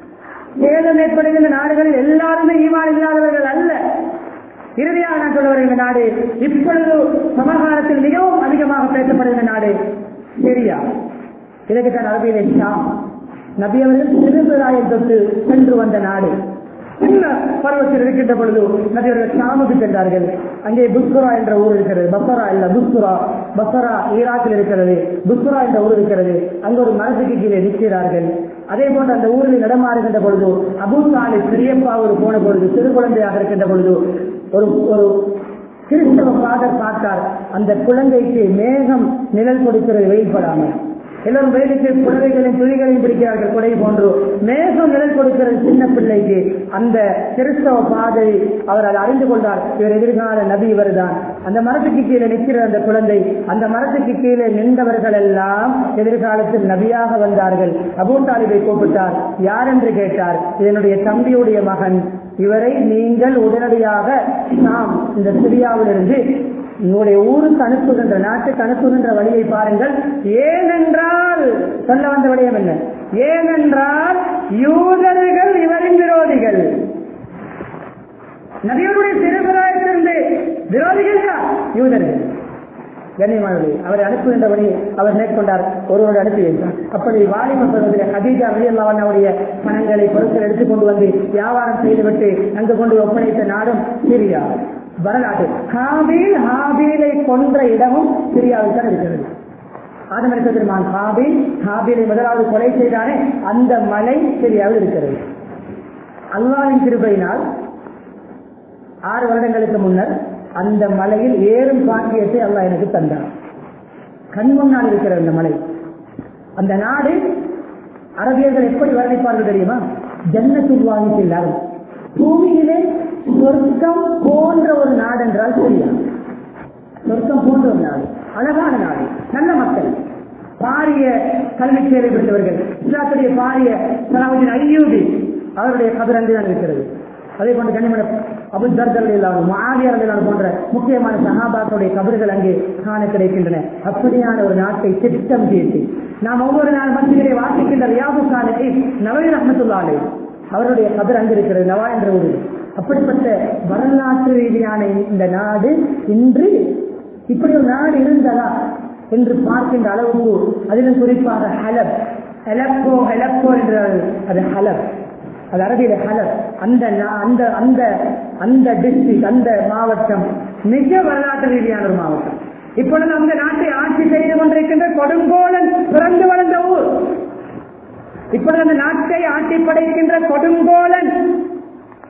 சேதம் ஏற்படுகின்ற நாடுகளில் எல்லாருமே ஈமான் இல்லாதவர்கள் அல்ல இறுதியாக நான் சொல்ல வருகின்ற நாடு இப்பொழுது சமகாலத்தில் மிகவும் அதிகமாக பேசப்படுகின்ற நாடு சிரியா இதற்கு தான் அரபியிலே ஷாம் நபி அவர்கள் சிறுபிராயம் தொட்டு சென்று வந்த நாடு சின்ன பருவத்தில் இருக்கின்ற பொழுது நபி அவர்கள் ஷாமுக்கு சென்றார்கள் அங்கே புஸ்குரா என்ற ஊர் இருக்கிறது பசரா இல்ல புஸ்குரா பசரா ஈராக்கில் இருக்கிறது புஸ்குரா என்ற ஊர் இருக்கிறது அங்கு ஒரு மரத்துக்கு கீழே நிற்கிறார்கள் அதே போன்று அந்த ஊரில் நடமாறுகின்ற பொழுது அபு தாலிப் பெரியப்பா ஒரு போன பொழுது சிறு குழந்தையாக இருக்கின்ற பொழுது ஒரு ஒரு கிறிஸ்தவ ஃபாதர் பார்த்தார் அந்த குழந்தைக்கு மேகம் நிழல் கொடுக்கிறது வெயில் படாமல் எல்லோரும் வெயிலுக்கு புடவைகளின் துணிகளையும் பிடிக்கிறார்கள் குடை போன்று மேகம் நிழல் கொடுக்கிறது சின்ன பிள்ளைக்கு அந்த கிறிஸ்தவ பாதை அவர் அதை அறிந்து கொண்டார் இவர் எதிர்கால நபி இவர்தான் அந்த மரத்துக்கு கீழே நிற்கிற அந்த குழந்தை அந்த மரத்துக்கு கீழே நின்றவர்கள் எல்லாம் எதிர்காலத்தில் நபியாக வந்தார்கள் அபூ தாலிபை கூப்பிட்டார் யார் என்று கேட்டார் இதனுடைய தம்பியுடைய மகன் இவரை நீங்கள் உடனடியாக நாம் இந்த சிரியாவிலிருந்து உங்களுடைய ஊருக்கு அனுப்புகின்ற நாட்டுக்கு அனுப்புகின்ற வழியை பாருங்கள் ஏனென்றால் சொல்ல வந்த விடயம் என்ன ஏனென்றால் யூதர்கள் இவரின் விரோதிகள் நபியருடைய சிறுபிராயத்திலிருந்து விரோதிகள் யார் யூதர்கள் கண்ணியமானவர்களே அவரை அனுப்புகின்ற வழி அவர் மேற்கொண்டார் ஒருவரை அனுப்பி வைத்தார் அப்படி வாலிப பருவத்தில் ஹதீஜா அலியல்லாவன் அவருடைய பணங்களை பொருட்கள் எடுத்துக்கொண்டு வந்து வியாபாரம் செய்துவிட்டு அங்கு கொண்டு ஒப்படைத்த நாடும் சிரியா வரலாற்று ஹாபீல் ஹாபீலை கொன்ற இடமும் சிரியாவில் தான் இருக்கிறது ஆதம் பெருமான் ஹாபீல் ஹாபீலை முதலாவது கொலை செய்தானே அந்த மலை சிரியாவில் இருக்கிறது அல்லாவின் கிருபையினால் ஆறு வருடங்களுக்கு முன்னர் அந்த மலையில் ஏறும் பாக்கியத்தை அல்லாஹ் எனக்கு தந்தார் கண் முன்னால் இருக்கிற அந்த மலை அந்த நாடு அரபியர்கள் எப்படி வர்ணிப்பார்கள் தெரியுமா ஜன்னத்தில் வாங்கி எல்லாரும் பூமியிலே சொர்க்கம் போன்ற ஒரு நாடு என்றால் சரியா சொர்க்கம் போன்ற ஒரு நாடு அழகான நாடு நல்ல மக்கள் பாரிய கல்வி சேவை பெற்றவர்கள் இஸ்லாத்துடைய பாரிய சலாவுதீன் ஐயூபி அவருடைய கபர் அங்குதான் இருக்கிறது அதே போன்று கனிமன அபுதர்கள் இல்லாமல் மாதியர்கள் போன்ற முக்கியமான சகாபாக்களுடைய கபறுகள் அங்கே காண கிடைக்கின்றன அப்படியான ஒரு நாட்டை திட்டம் தீட்டி நாம் ஒவ்வொரு நாள் மத்தியிலே வாசிக்கின்ற ரியாபு காலத்தை நவீன அஹமத்துல்லாலே அவருடைய கபர் அங்கு இருக்கிறது நவா என்ற ஊர் அப்படிப்பட்ட வரலாற்று ரீதியான இந்த நாடு இன்று இப்படி ஒரு நாடு இருந்ததா என்று பார்க்கின்ற அளவுக்கு அதிலும் குறிப்பாக ஹலப் ஹெலப்போ ஹெலப்போ என்ற அது ஹலப் அது அரபியில ஹலப் அந்த நா- அந்த அந்த அந்த டிஸ்ட்ரிக்ட் அந்த மாவட்டம் மிக வரலாற்று ரீதியான ஒரு மாவட்டம் இப்பொழுது அந்த நாட்டை ஆட்சி செய்து கொண்டிருக்கின்ற கொடுங்கோலன் பிறந்து வளர்ந்த ஊர் இப்பொழுது அந்த நாட்டை ஆட்டி படைக்கின்ற கொடுங்கோலன்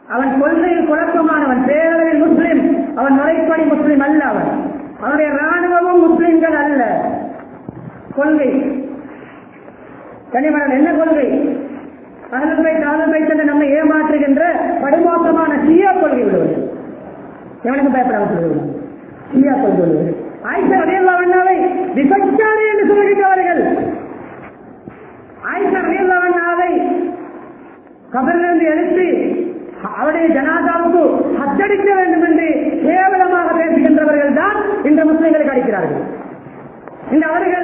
அவன் கொள்கையில் குழப்பமானவன் பேரளவில் முஸ்லிம் அவன் முறைப்படி முஸ்லிம் அல்ல அவன் அவனுடைய ராணுவமும் முஸ்லிம்கள் அல்ல கொள்கை கனிமணன் என்ன கொள்கை அகலப்பை காலப்பை சென்று நம்மை ஏமாற்றுகின்ற படுமோசமான சியா கொள்கை உள்ளவர்கள் எவனுக்கு பயப்படாமல் சொல்லுவாங்க சியா கொள்கை உள்ளவர்கள் ஆயிஷா அடையல்லாவண்ணாவை விபச்சாரி என்று சொல்லுகின்றவர்கள் ஆயிஷா அடையல்லாவண்ணாவை கபரிலிருந்து எழுத்து அவருடைய ஜனாதாவுக்கு ஹத்தடிக்க வேண்டும் என்று கேவலமாக பேசுகின்றவர்கள் தான் இந்த முஸ்லிம்களுக்கு அடிக்கிறார்கள் இந்த அவர்கள்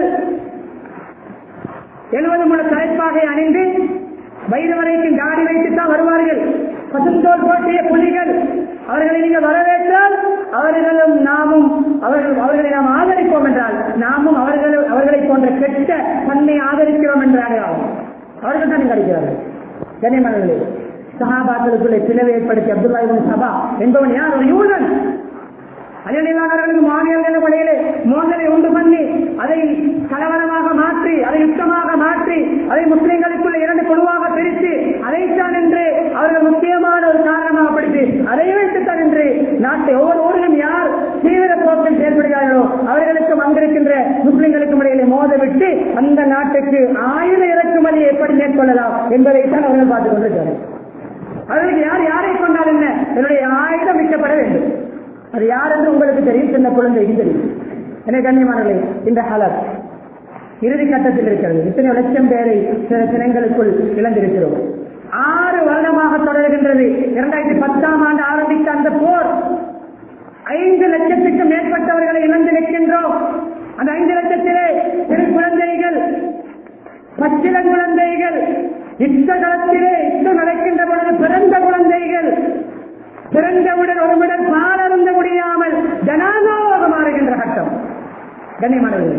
எழுபது முழு தலைப்பாகை அணிந்து வயிறு வரைக்கும் தாடி வைத்துத்தான் வருவார்கள் பசுந்தோல் போட்டிய புலிகள் அவர்களை நீங்கள் வரவேற்றால் அவர்களும் நாமும் அவர்கள் அவர்களை நாம் ஆதரிப்போம் என்றால் நாமும் அவர்கள் அவர்களை போன்ற கெட்ட தன்மை ஆதரிக்கிறோம் என்ற அடையாளம் அவர்கள் தான் நீங்கள் அடிக்கிறார்கள் கனிமணர்களே சகாபாக்களுக்குள்ளே பிளவை ஏற்படுத்தி அப்துல்லா இவன் சபா என்பவன் யார் ஒரு யூதன் அயலில்லாதவர்களுக்கு மாநில வழியிலே மோதலை உண்டு பண்ணி அதை கலவரமாக மாற்றி அதை யுத்தமாக மாற்றி அதை முஸ்லிம்களுக்குள்ள இரண்டு குழுவாக பிரித்து அதைத்தான் என்று அவர்கள் முக்கியமான ஒரு காரணமாக படித்து அதை வைத்துத்தான் என்று நாட்டை ஒவ்வொரு ஊரிலும் யார் தீவிர போக்கில் செயல்படுகிறார்களோ அவர்களுக்கும் அங்கிருக்கின்ற முஸ்லிம்களுக்கும் இடையிலே மோதவிட்டு அந்த நாட்டுக்கு ஆயுத இறக்குமதியை எப்படி மேற்கொள்ளலாம் என்பதைத்தான் அவர்கள் பார்த்துக் கொண்டிருக்கிறார்கள் அவர்களுக்கு யார் யாரை கொண்டால் என்ன என்னுடைய ஆயுதம் விற்கப்பட வேண்டும் அது யார் என்று உங்களுக்கு தெரியும் சின்ன குழந்தைக்கு தெரியும் எனவே கண்ணியமானவர்களே இந்த ஹலத் இறுதி கட்டத்தில் இருக்கிறது இத்தனை லட்சம் பேரை சில தினங்களுக்குள் இழந்திருக்கிறோம் ஆறு வருடமாக தொடர்கின்றது இரண்டாயிரத்தி பத்தாம் ஆண்டு ஆரம்பித்த அந்த போர் ஐந்து லட்சத்துக்கு மேற்பட்டவர்களை இழந்து நிற்கின்றோம் அந்த ஐந்து லட்சத்திலே சிறு குழந்தைகள் பச்சில குழந்தைகள் யுத்த களத்திலே யுத்தம் நடக்கின்ற பொழுது பிறந்த குழந்தைகள் பிறந்தவுடன் ஒருவிடன் பாலருந்த முடியாமல் ஜனாதாவாக மாறுகின்ற கட்டம் கண்ணியமானவர்கள்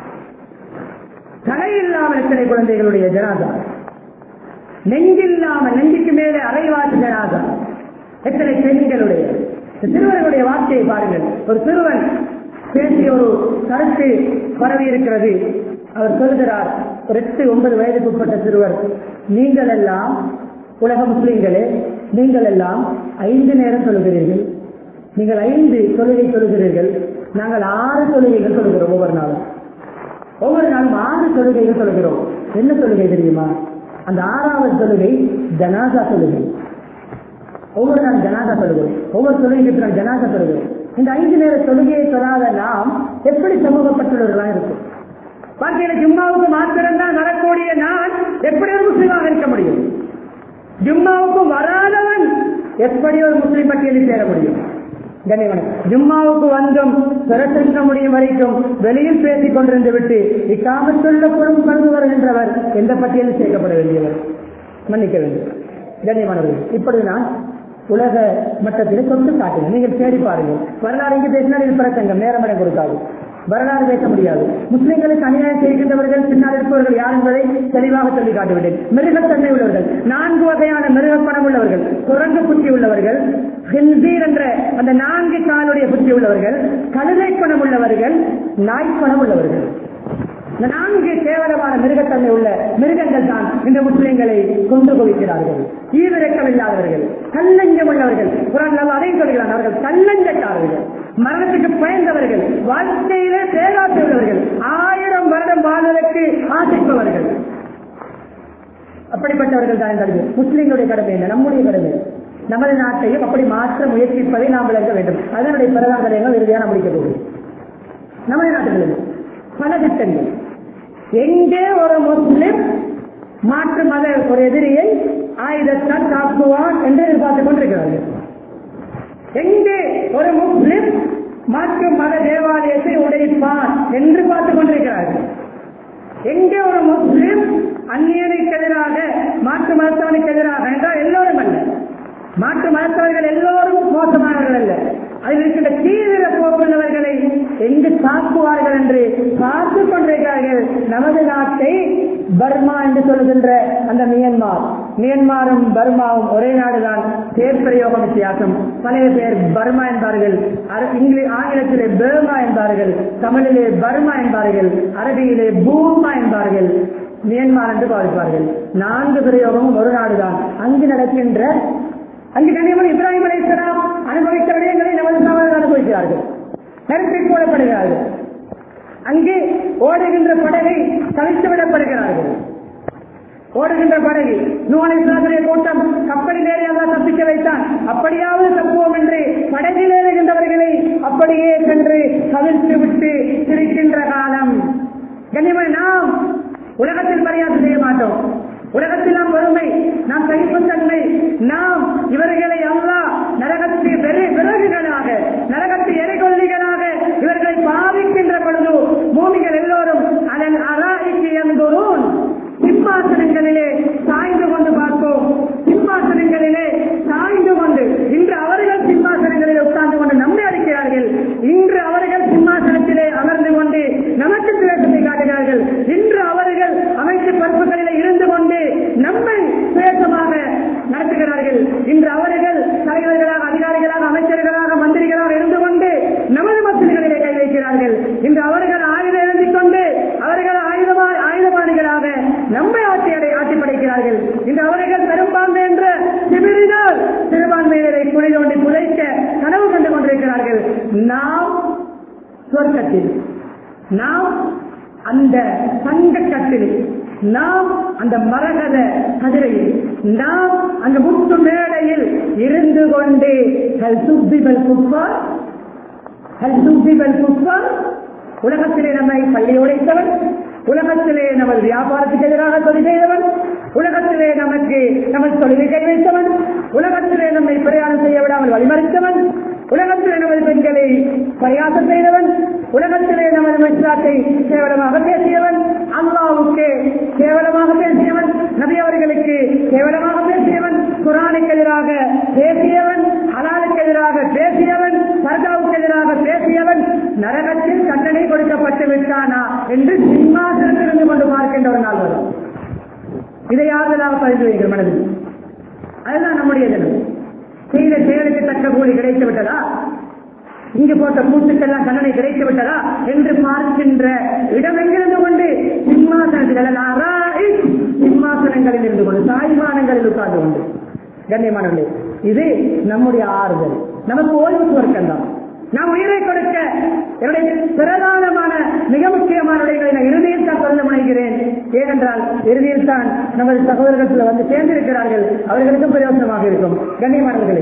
தலை இல்லாமல் எத்தனை குழந்தைகளுடைய ஜனாதா நெஞ்சில்லாமல் நெஞ்சுக்கு மேலே அரைவாசி ஜனாதா எத்தனை பெண்களுடைய சிறுவர்களுடைய வார்த்தையை பாருங்கள் ஒரு சிறுவன் பேசிய ஒரு கருத்து பரவி இருக்கிறது அவர் சொல்கிறார் ஒரு எட்டு ஒன்பது வயதுக்கு உட்பட்ட சிறுவர் நீங்கள் எல்லாம் உலக முஸ்லிம்களே நீங்கள் எல்லாம் ஐந்து நேரம் சொல்லுகிறீர்கள் நீங்கள் ஐந்து தொழுகை சொல்லுகிறீர்கள் நாங்கள் ஆறு தொழுகைகள் சொல்லுகிறோம் ஒவ்வொரு நாளும் ஒவ்வொரு நாளும் ஆறு தொழுகைகள் சொல்லுகிறோம் என்ன தொழுகை தெரியுமா அந்த ஆறாவது தொழுகை ஜனாசா தொழுகை ஒவ்வொரு நாள் ஜனாசா தொழுகிறோம் ஒவ்வொரு தொழுகைக்கு நாள் ஜனாசா தொழுகிறோம் இந்த ஐந்து நேர தொழுகையை சொல்லாத நாம் எப்படி சமூகப்பட்டுள்ளவர்களாக இருக்கும் வாழ்க்கையில ஜும்மாவுக்கு மாத்திரம்தான் வரக்கூடிய நான் எப்படி ஒரு முஸ்லீமாக இருக்க முடியும் ஜும்மாவுக்கு வராதவன் எப்படி ஒரு முஸ்லீம் பட்டியலில் சேர முடியும் கண்ணியவன் ஜும்மாவுக்கு வந்தும் பிரசங்க முடியும் வரைக்கும் வெளியில் பேசிக் கொண்டிருந்து விட்டு இக்காமத்துள்ள குழும் கலந்து வருகின்றவர் எந்த பட்டியலில் சேர்க்கப்பட வேண்டியவர் மன்னிக்க வேண்டும் கண்ணியமானவர்கள் இப்படி நான் உலக மட்டத்தில் சொத்து காட்டுங்க நீங்கள் தேடி பாருங்கள் வரலாறு இங்கு பேசினால் இது பிரசங்கம் நேரம் இடம் கொடுக்காது வரலாறு பேச முடியாது முஸ்லிம்களுக்கு அநியாயம் செய்கின்றவர்கள் பின்னால் இருப்பவர்கள் யார் என்பதை தெளிவாக சொல்லி காட்டுவிட்டேன் மிருகத்தன்மை உள்ளவர்கள் நான்கு வகையான மிருகப்பணம் உள்ளவர்கள் குரங்கு புத்தி உள்ளவர்கள் ஹில்சீர் என்ற அந்த நான்கு காலுடைய புத்தி உள்ளவர்கள் கழுதை பணம் உள்ளவர்கள் நாய்ப்பணம் உள்ளவர்கள் இந்த நான்கு கேவலமான மிருகத்தன்மை உள்ள மிருகங்கள் தான் இந்த முஸ்லிம்களை கொண்டு குவிக்கிறார்கள் ஈவிரக்கம் இல்லாதவர்கள் கல்லஞ்சம் உள்ளவர்கள் குரான் அதையும் சொல்கிறான் அவர்கள் கல்லஞ்சக்காரர்கள் மரணத்துக்கு பயந்தவர்கள் வாழ்க்கையிலே பேராசை உள்ளவர்கள் ஆயிரம் வருடம் வாழ்வதற்கு ஆசைப்பவர்கள் அப்படிப்பட்டவர்கள் தான் இந்த முஸ்லிம்களுடைய கடமை இல்லை நம்முடைய கடமை நமது நாட்டையும் அப்படி மாற்ற முயற்சிப்பதை நாம் விளங்க வேண்டும் அதனுடைய பிரதான தலைவர்கள் இறுதியாக முடிக்க போகும் நமது நாட்டில் பல திட்டங்கள் எங்கே ஒரு முஸ்லிம் மாற்று மத ஒரு எதிரியை ஆயுதத்தால் தாக்குவான் என்று எதிர்பார்த்துக் கொண்டிருக்கிறார்கள் எங்கே ஒரு முஸ்லிம் மாற்று மத தேவாலயத்தை உடைப்பான் என்று பார்த்துக் கொண்டிருக்கிறார்கள் எங்கே ஒரு முஸ்லிம் அந்நியனுக்கு எதிராக மாற்று மதத்தவனுக்கு எதிராக என்றால் எல்லோரும் அல்ல மாற்று மதத்தவர்கள் எல்லோரும் மோசமானவர்கள் அல்ல அதில் இருக்கின்ற தீவிர போக்குள்ளவர்களை எங்கு தாக்குவார்கள் என்று பார்த்து கொண்டிருக்கிறார்கள் நமது நாட்டை பர்மா என்று சொல்லுகின்ற அந்த மியன்மார் மியன்மாரும் பர்மாவும் ஒரே நாடுதான் பேர் பிரயோகம் வித்தியாசம் பழைய பேர் பர்மா என்பார்கள் இங்கிலீஷ் ஆங்கிலத்திலே பேர்மா என்பார்கள் தமிழிலே பர்மா என்பார்கள் அரபியிலே பூமா என்பார்கள் மியன்மார் என்று பாவிப்பார்கள் நான்கு பிரயோகமும் ஒரு நாடுதான் அங்கு நடக்கின்ற அங்கு கண்ணியமான இப்ராஹிம் அலைஹிஸ்ஸலாம் அனுபவித்த விடயங்களை நமது சகோதரர்கள் அனுபவிக்கிறார்கள் நெருப்பி போடப்படுகிறார்கள் அங்கே ஓடுகின்ற படகை தவித்து விடப்படுகிறார்கள் ஓடுகின்ற படகு நூலை கூட்டம் கப்பலில் ஏறி அல்லா தப்பிக்க வைத்தான் அப்படியாவது தப்புவோம் என்று படகில் ஏறுகின்றவர்களை அப்படியே சென்று கவிழ்த்து விட்டு சிரிக்கின்ற காலம் கண்ணியமான நாம் உலகத்தில் பரியாசம் செய்ய மாட்டோம் உலகத்தில் நாம் வறுமை நாம் கைப்பற்றன்மை நாம் இவர்களை அல்லா நரகத்து வெறு விறகுகளாக நரகத்து எரிகொல்லிகளாக இவர்களை பாதிக்கின்ற பொழுது பூமிகள் எல்லோரும் அதன் அராய்க்கு என்போரும் சிம்மாசனங்களிலே சாய்ந்து கொண்டு பார்ப்போம் சிம்மாசனங்களிலே சாய்ந்து கொண்டு இன்று அவர்கள் சிம்மாசனங்களில் உட்கார்ந்து கொண்டு நம்மை அளிக்கிறார்கள் இன்று அவர்கள் சிம்மாசனத்திலே அமர்ந்து கொண்டு நமக்கு சுவேசத்தை காட்டுகிறார்கள் இன்று அவர்கள் அமைச்சு பரப்புகளிலே இருந்து கொண்டு நம்மை சுவேசமாக நடத்துகிறார்கள் இன்று அவர்கள் தலைவர்களாக அதிகாரிகளாக அமைச்சர்களாக மந்திரிகளாக இருந்து கொண்டு நமது மசிதிகளிலே கை வைக்கிறார்கள் இன்று அவர்கள் ஆயுதம் எழுதி கொண்டு அவர்கள் ஆயுதமா ஆயுதபாணிகளாக நம்மை ஆட்சி அடை ஆட்சி படைக்கிறார்கள் இன்று அவர்கள் பெரும்பான்மை என்ற சிபிரினால் சிறுபான்மையினரை குழி தோண்டி புதைக்க கனவு கண்டு கொண்டிருக்கிறார்கள் நாம் சொர்க்கத்தில் நாம் அந்த சங்க கட்டில் நாம் அந்த மரகத கதிரையில் நாம் அந்த முத்து மேடையில் இருந்து கொண்டு ஹல் சுப்பிபல் குப்பார் ஹல் சுப்பிபல் குப்பார் உலகத்திலே நம்மை பள்ளி உடைத்தவன் உலகத்திலே நமது வியாபாரத்துக்கு எதிராக தொழில் செய்தவன் உலகத்திலே நமக்கு நமது தொழிலை கை வைத்தவன் உலகத்திலே நம்மை பிரயாணம் செய்ய விடாமல் வழிமறித்தவன் உலகத்திலே நமது பெண்களை பரியாசம் செய்தவன் உலகத்திலே நமது மெட்ராட்டை கேவலமாக பேசியவன் அல்லாவுக்கு கேவலமாக பேசியவன் நபி அவர்களுக்கு கேவலமாக பேசியவன் குரானுக்கு எதிராக பேசியவன் ஹலாலுக்கு எதிராக பேசியவன் சர்காவுக்கு எதிராக பேசியவன் நரகத்தில் தண்டனை கொடுக்கப்பட்டு விட்டானா என்று சிம்மாசனத்திலிருந்து கொண்டு பார்க்கின்ற ஒரு நாள் வரும் இதை யாரெல்லாம் பதிவு வைக்கிற மனதில் அதுதான் நம்முடைய தினம் செய்த செயலுக்கு தக்க கூலி கிடைத்து விட்டதா இங்கு போட்ட கூட்டுக்கெல்லாம் தண்டனை கிடைத்து விட்டதா என்று பார்க்கின்ற இடம் எங்கிருந்து கொண்டு சிம்மாசனத்தில் அராய் சிம்மாசனங்களில் இருந்து கொண்டு தாய்மானங்களில் உட்கார்ந்து கொண்டு கண்ணியமானவர்களே இது நம்முடைய ஆறுதல் நமக்கு ஓய்வு சுவர்க்கம் தான் நாம் உயிரை கொடுக்க என்னுடைய பிரதானமான மிக முக்கியமான விடைகளை நான் இறுதியில் தான் சொல்ல முனைகிறேன் ஏனென்றால் இறுதியில் தான் நமது சகோதரர்கள் வந்து சேர்ந்திருக்கிறார்கள் அவர்களுக்கும் பிரயோசனமாக இருக்கும் கண்ணியமானவர்களே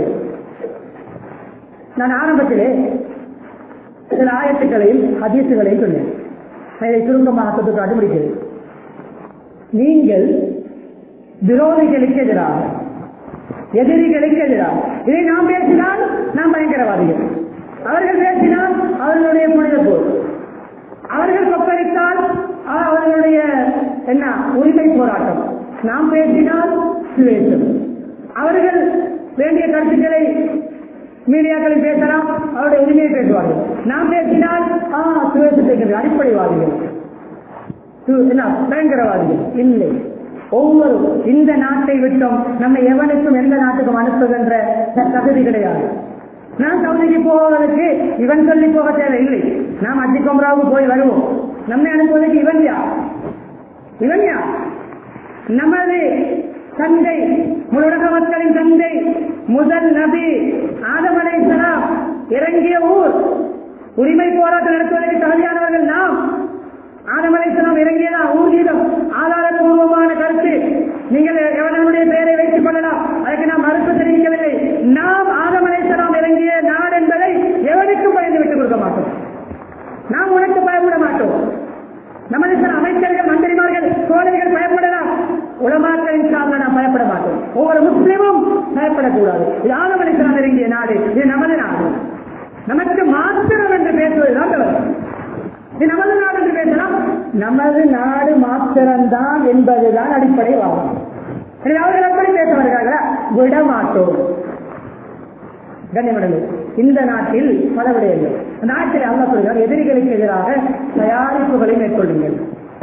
நான் ஆரம்பத்திலே சில ஆயத்துக்களையும் ஹதீசுகளையும் சொன்னேன் நான் இதை சுருக்கமாக தொட்டு காட்டி முடிக்கிறேன் நீங்கள் விரோதிகளுக்கு எதிராக எதிரிகளுக்கு எதிராக இதை நாம் பேசினால் நாம் பயங்கரவாதிகள் அவர்கள் பேசினால் அவர்களுடைய புனித போர் அவர்கள் கொப்பளித்தால் அவர்களுடைய என்ன உரிமை போராட்டம் நாம் பேசினால் சுவேசம் அவர்கள் வேண்டிய கருத்துக்களை மீடியாக்களில் பேசலாம் அவருடைய உரிமையை பேசுவார்கள் நாம் பேசினால் ஆ சுவேசத்தை அடிப்படைவாதிகள் என்ன பயங்கரவாதிகள் இல்லை ஒவ்வொரு இந்த நாட்டை விட்டும் நம்ம எவனுக்கும் எந்த நாட்டுக்கும் அனுப்புகின்ற தகுதி கிடையாது நான் சவுதிக்கு போவதற்கு இவன் சொல்லி போக தேவையில்லை நாம் அஜிகோம்ராவுக்கு போய் வருவோம் நம்மை அனுப்புவதற்கு இவன் யார் இவன் யார் நமது தந்தை முழுலக மக்களின் தந்தை முதல் நபி ஆதமலை சலாம் இறங்கிய ஊர் உரிமை போராட்டம் நடத்துவதற்கு தகுதியானவர்கள் நாம் ஆதமலைசனம் இறங்கியதா ஊர்கீதம் ஆதாரபூர்வமான கருத்து நீங்கள் எவனுடைய பெயரை வைத்துக் கொள்ளலாம் அதற்கு நாம் மறுப்பு தெரிவிக்கவில்லை நாம் ஆதமலைசனம் இறங்கிய நாடு என்பதை எவனுக்கும் பயந்து விட்டுக் கொடுக்க மாட்டோம் நாம் உனக்கு பயப்பட மாட்டோம் நமது சில அமைச்சர்கள் மந்திரிமார்கள் சோழர்கள் பயப்படலாம் உலமாக்களின் சார்ந்த நாம் பயப்பட மாட்டோம் ஒவ்வொரு முஸ்லிமும் பயப்படக்கூடாது இது ஆதமலைசனம் இறங்கிய நாடு இது நமது நாடு நமக்கு மாத்திரம் என்று பேசுவதுதான் தவறு இது நமது நாடு என்று பேசலாம் நமது நாடு மாத்திரம்தான் என்பதுதான் அடிப்படை வாதம் எனவே அவர்கள் எப்படி பேச வருகிறார்களா விட மாட்டோம் கண்ணியமடங்கு இந்த நாட்டில் பல விடயங்கள் அந்த நாட்டில் அல்ல சொல்கிறார் எதிரிகளுக்கு எதிராக தயாரிப்புகளை மேற்கொள்ளுங்கள்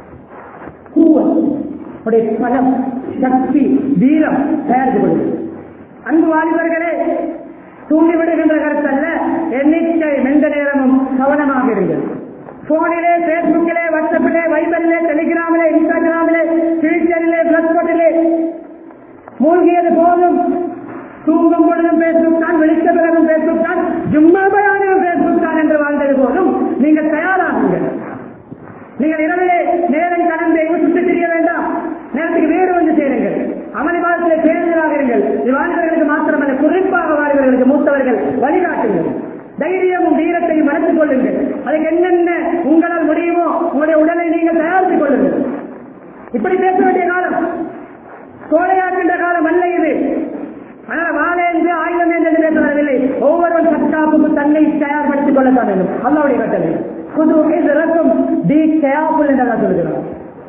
உடைய பலம் சக்தி வீரம் தயாரித்து கொள்ளுங்கள் அன்பு வாலிபர்களே தூண்டி விடுகின்ற கருத்தல்ல எண்ணிக்கை எந்த நேரமும் கவனமாக இருங்கள் போனிலே பேஸ்புக்கிலே வாட்ஸ்அப்பிலே வைபரிலே டெலிகிராமிலே இன்ஸ்டாகிராமிலே ட்விட்டரிலே பிளஸ்போர்ட்டிலே மூழ்கியது போதும் தூங்கும் பொழுதும் பேஸ்புக் தான் விழித்த பிறகும் பேஸ்புக் தான் ஜும்மா பயானிலும் பேஸ்புக் தான் என்று வாழ்ந்தது போதும் நீங்கள் தயாராகுங்கள் நீங்கள் இரவிலே நேரம் கடந்து எங்கும் சுற்றி தெரிய வேண்டாம் நேரத்துக்கு வீடு வந்து சேருங்கள் அமளி மாதத்திலே பேருந்தராக இருங்கள் இது வாலிபர்களுக்கு மாத்திரமல்ல குறிப்பாக வாலிபர்களுக்கு மூத்தவர்கள் வழிகாட்டுங்கள் தைரியமும் வீரத்தையும் வளர்த்துக் கொள்ளுங்கள் அதுக்கு என்னென்ன உங்களால் முடியுமோ உங்களுடைய உடலை நீங்கள் தயாரித்துக் கொள்ளுங்கள் இப்படி பேச வேண்டிய காலம் கோலையாக்கின்ற காலம் அல்ல இது ஆனால் வாழேந்து ஆயுதம் என்று பேச வரவில்லை ஒவ்வொருவன் சத்தாப்புக்கு தன்னை தயார்படுத்திக் கொள்ளத்தான் வேண்டும் அல்லாவுடைய கட்டளை புது ரசம் டி கயாப்புல் என்றெல்லாம் சொல்லுகிறார்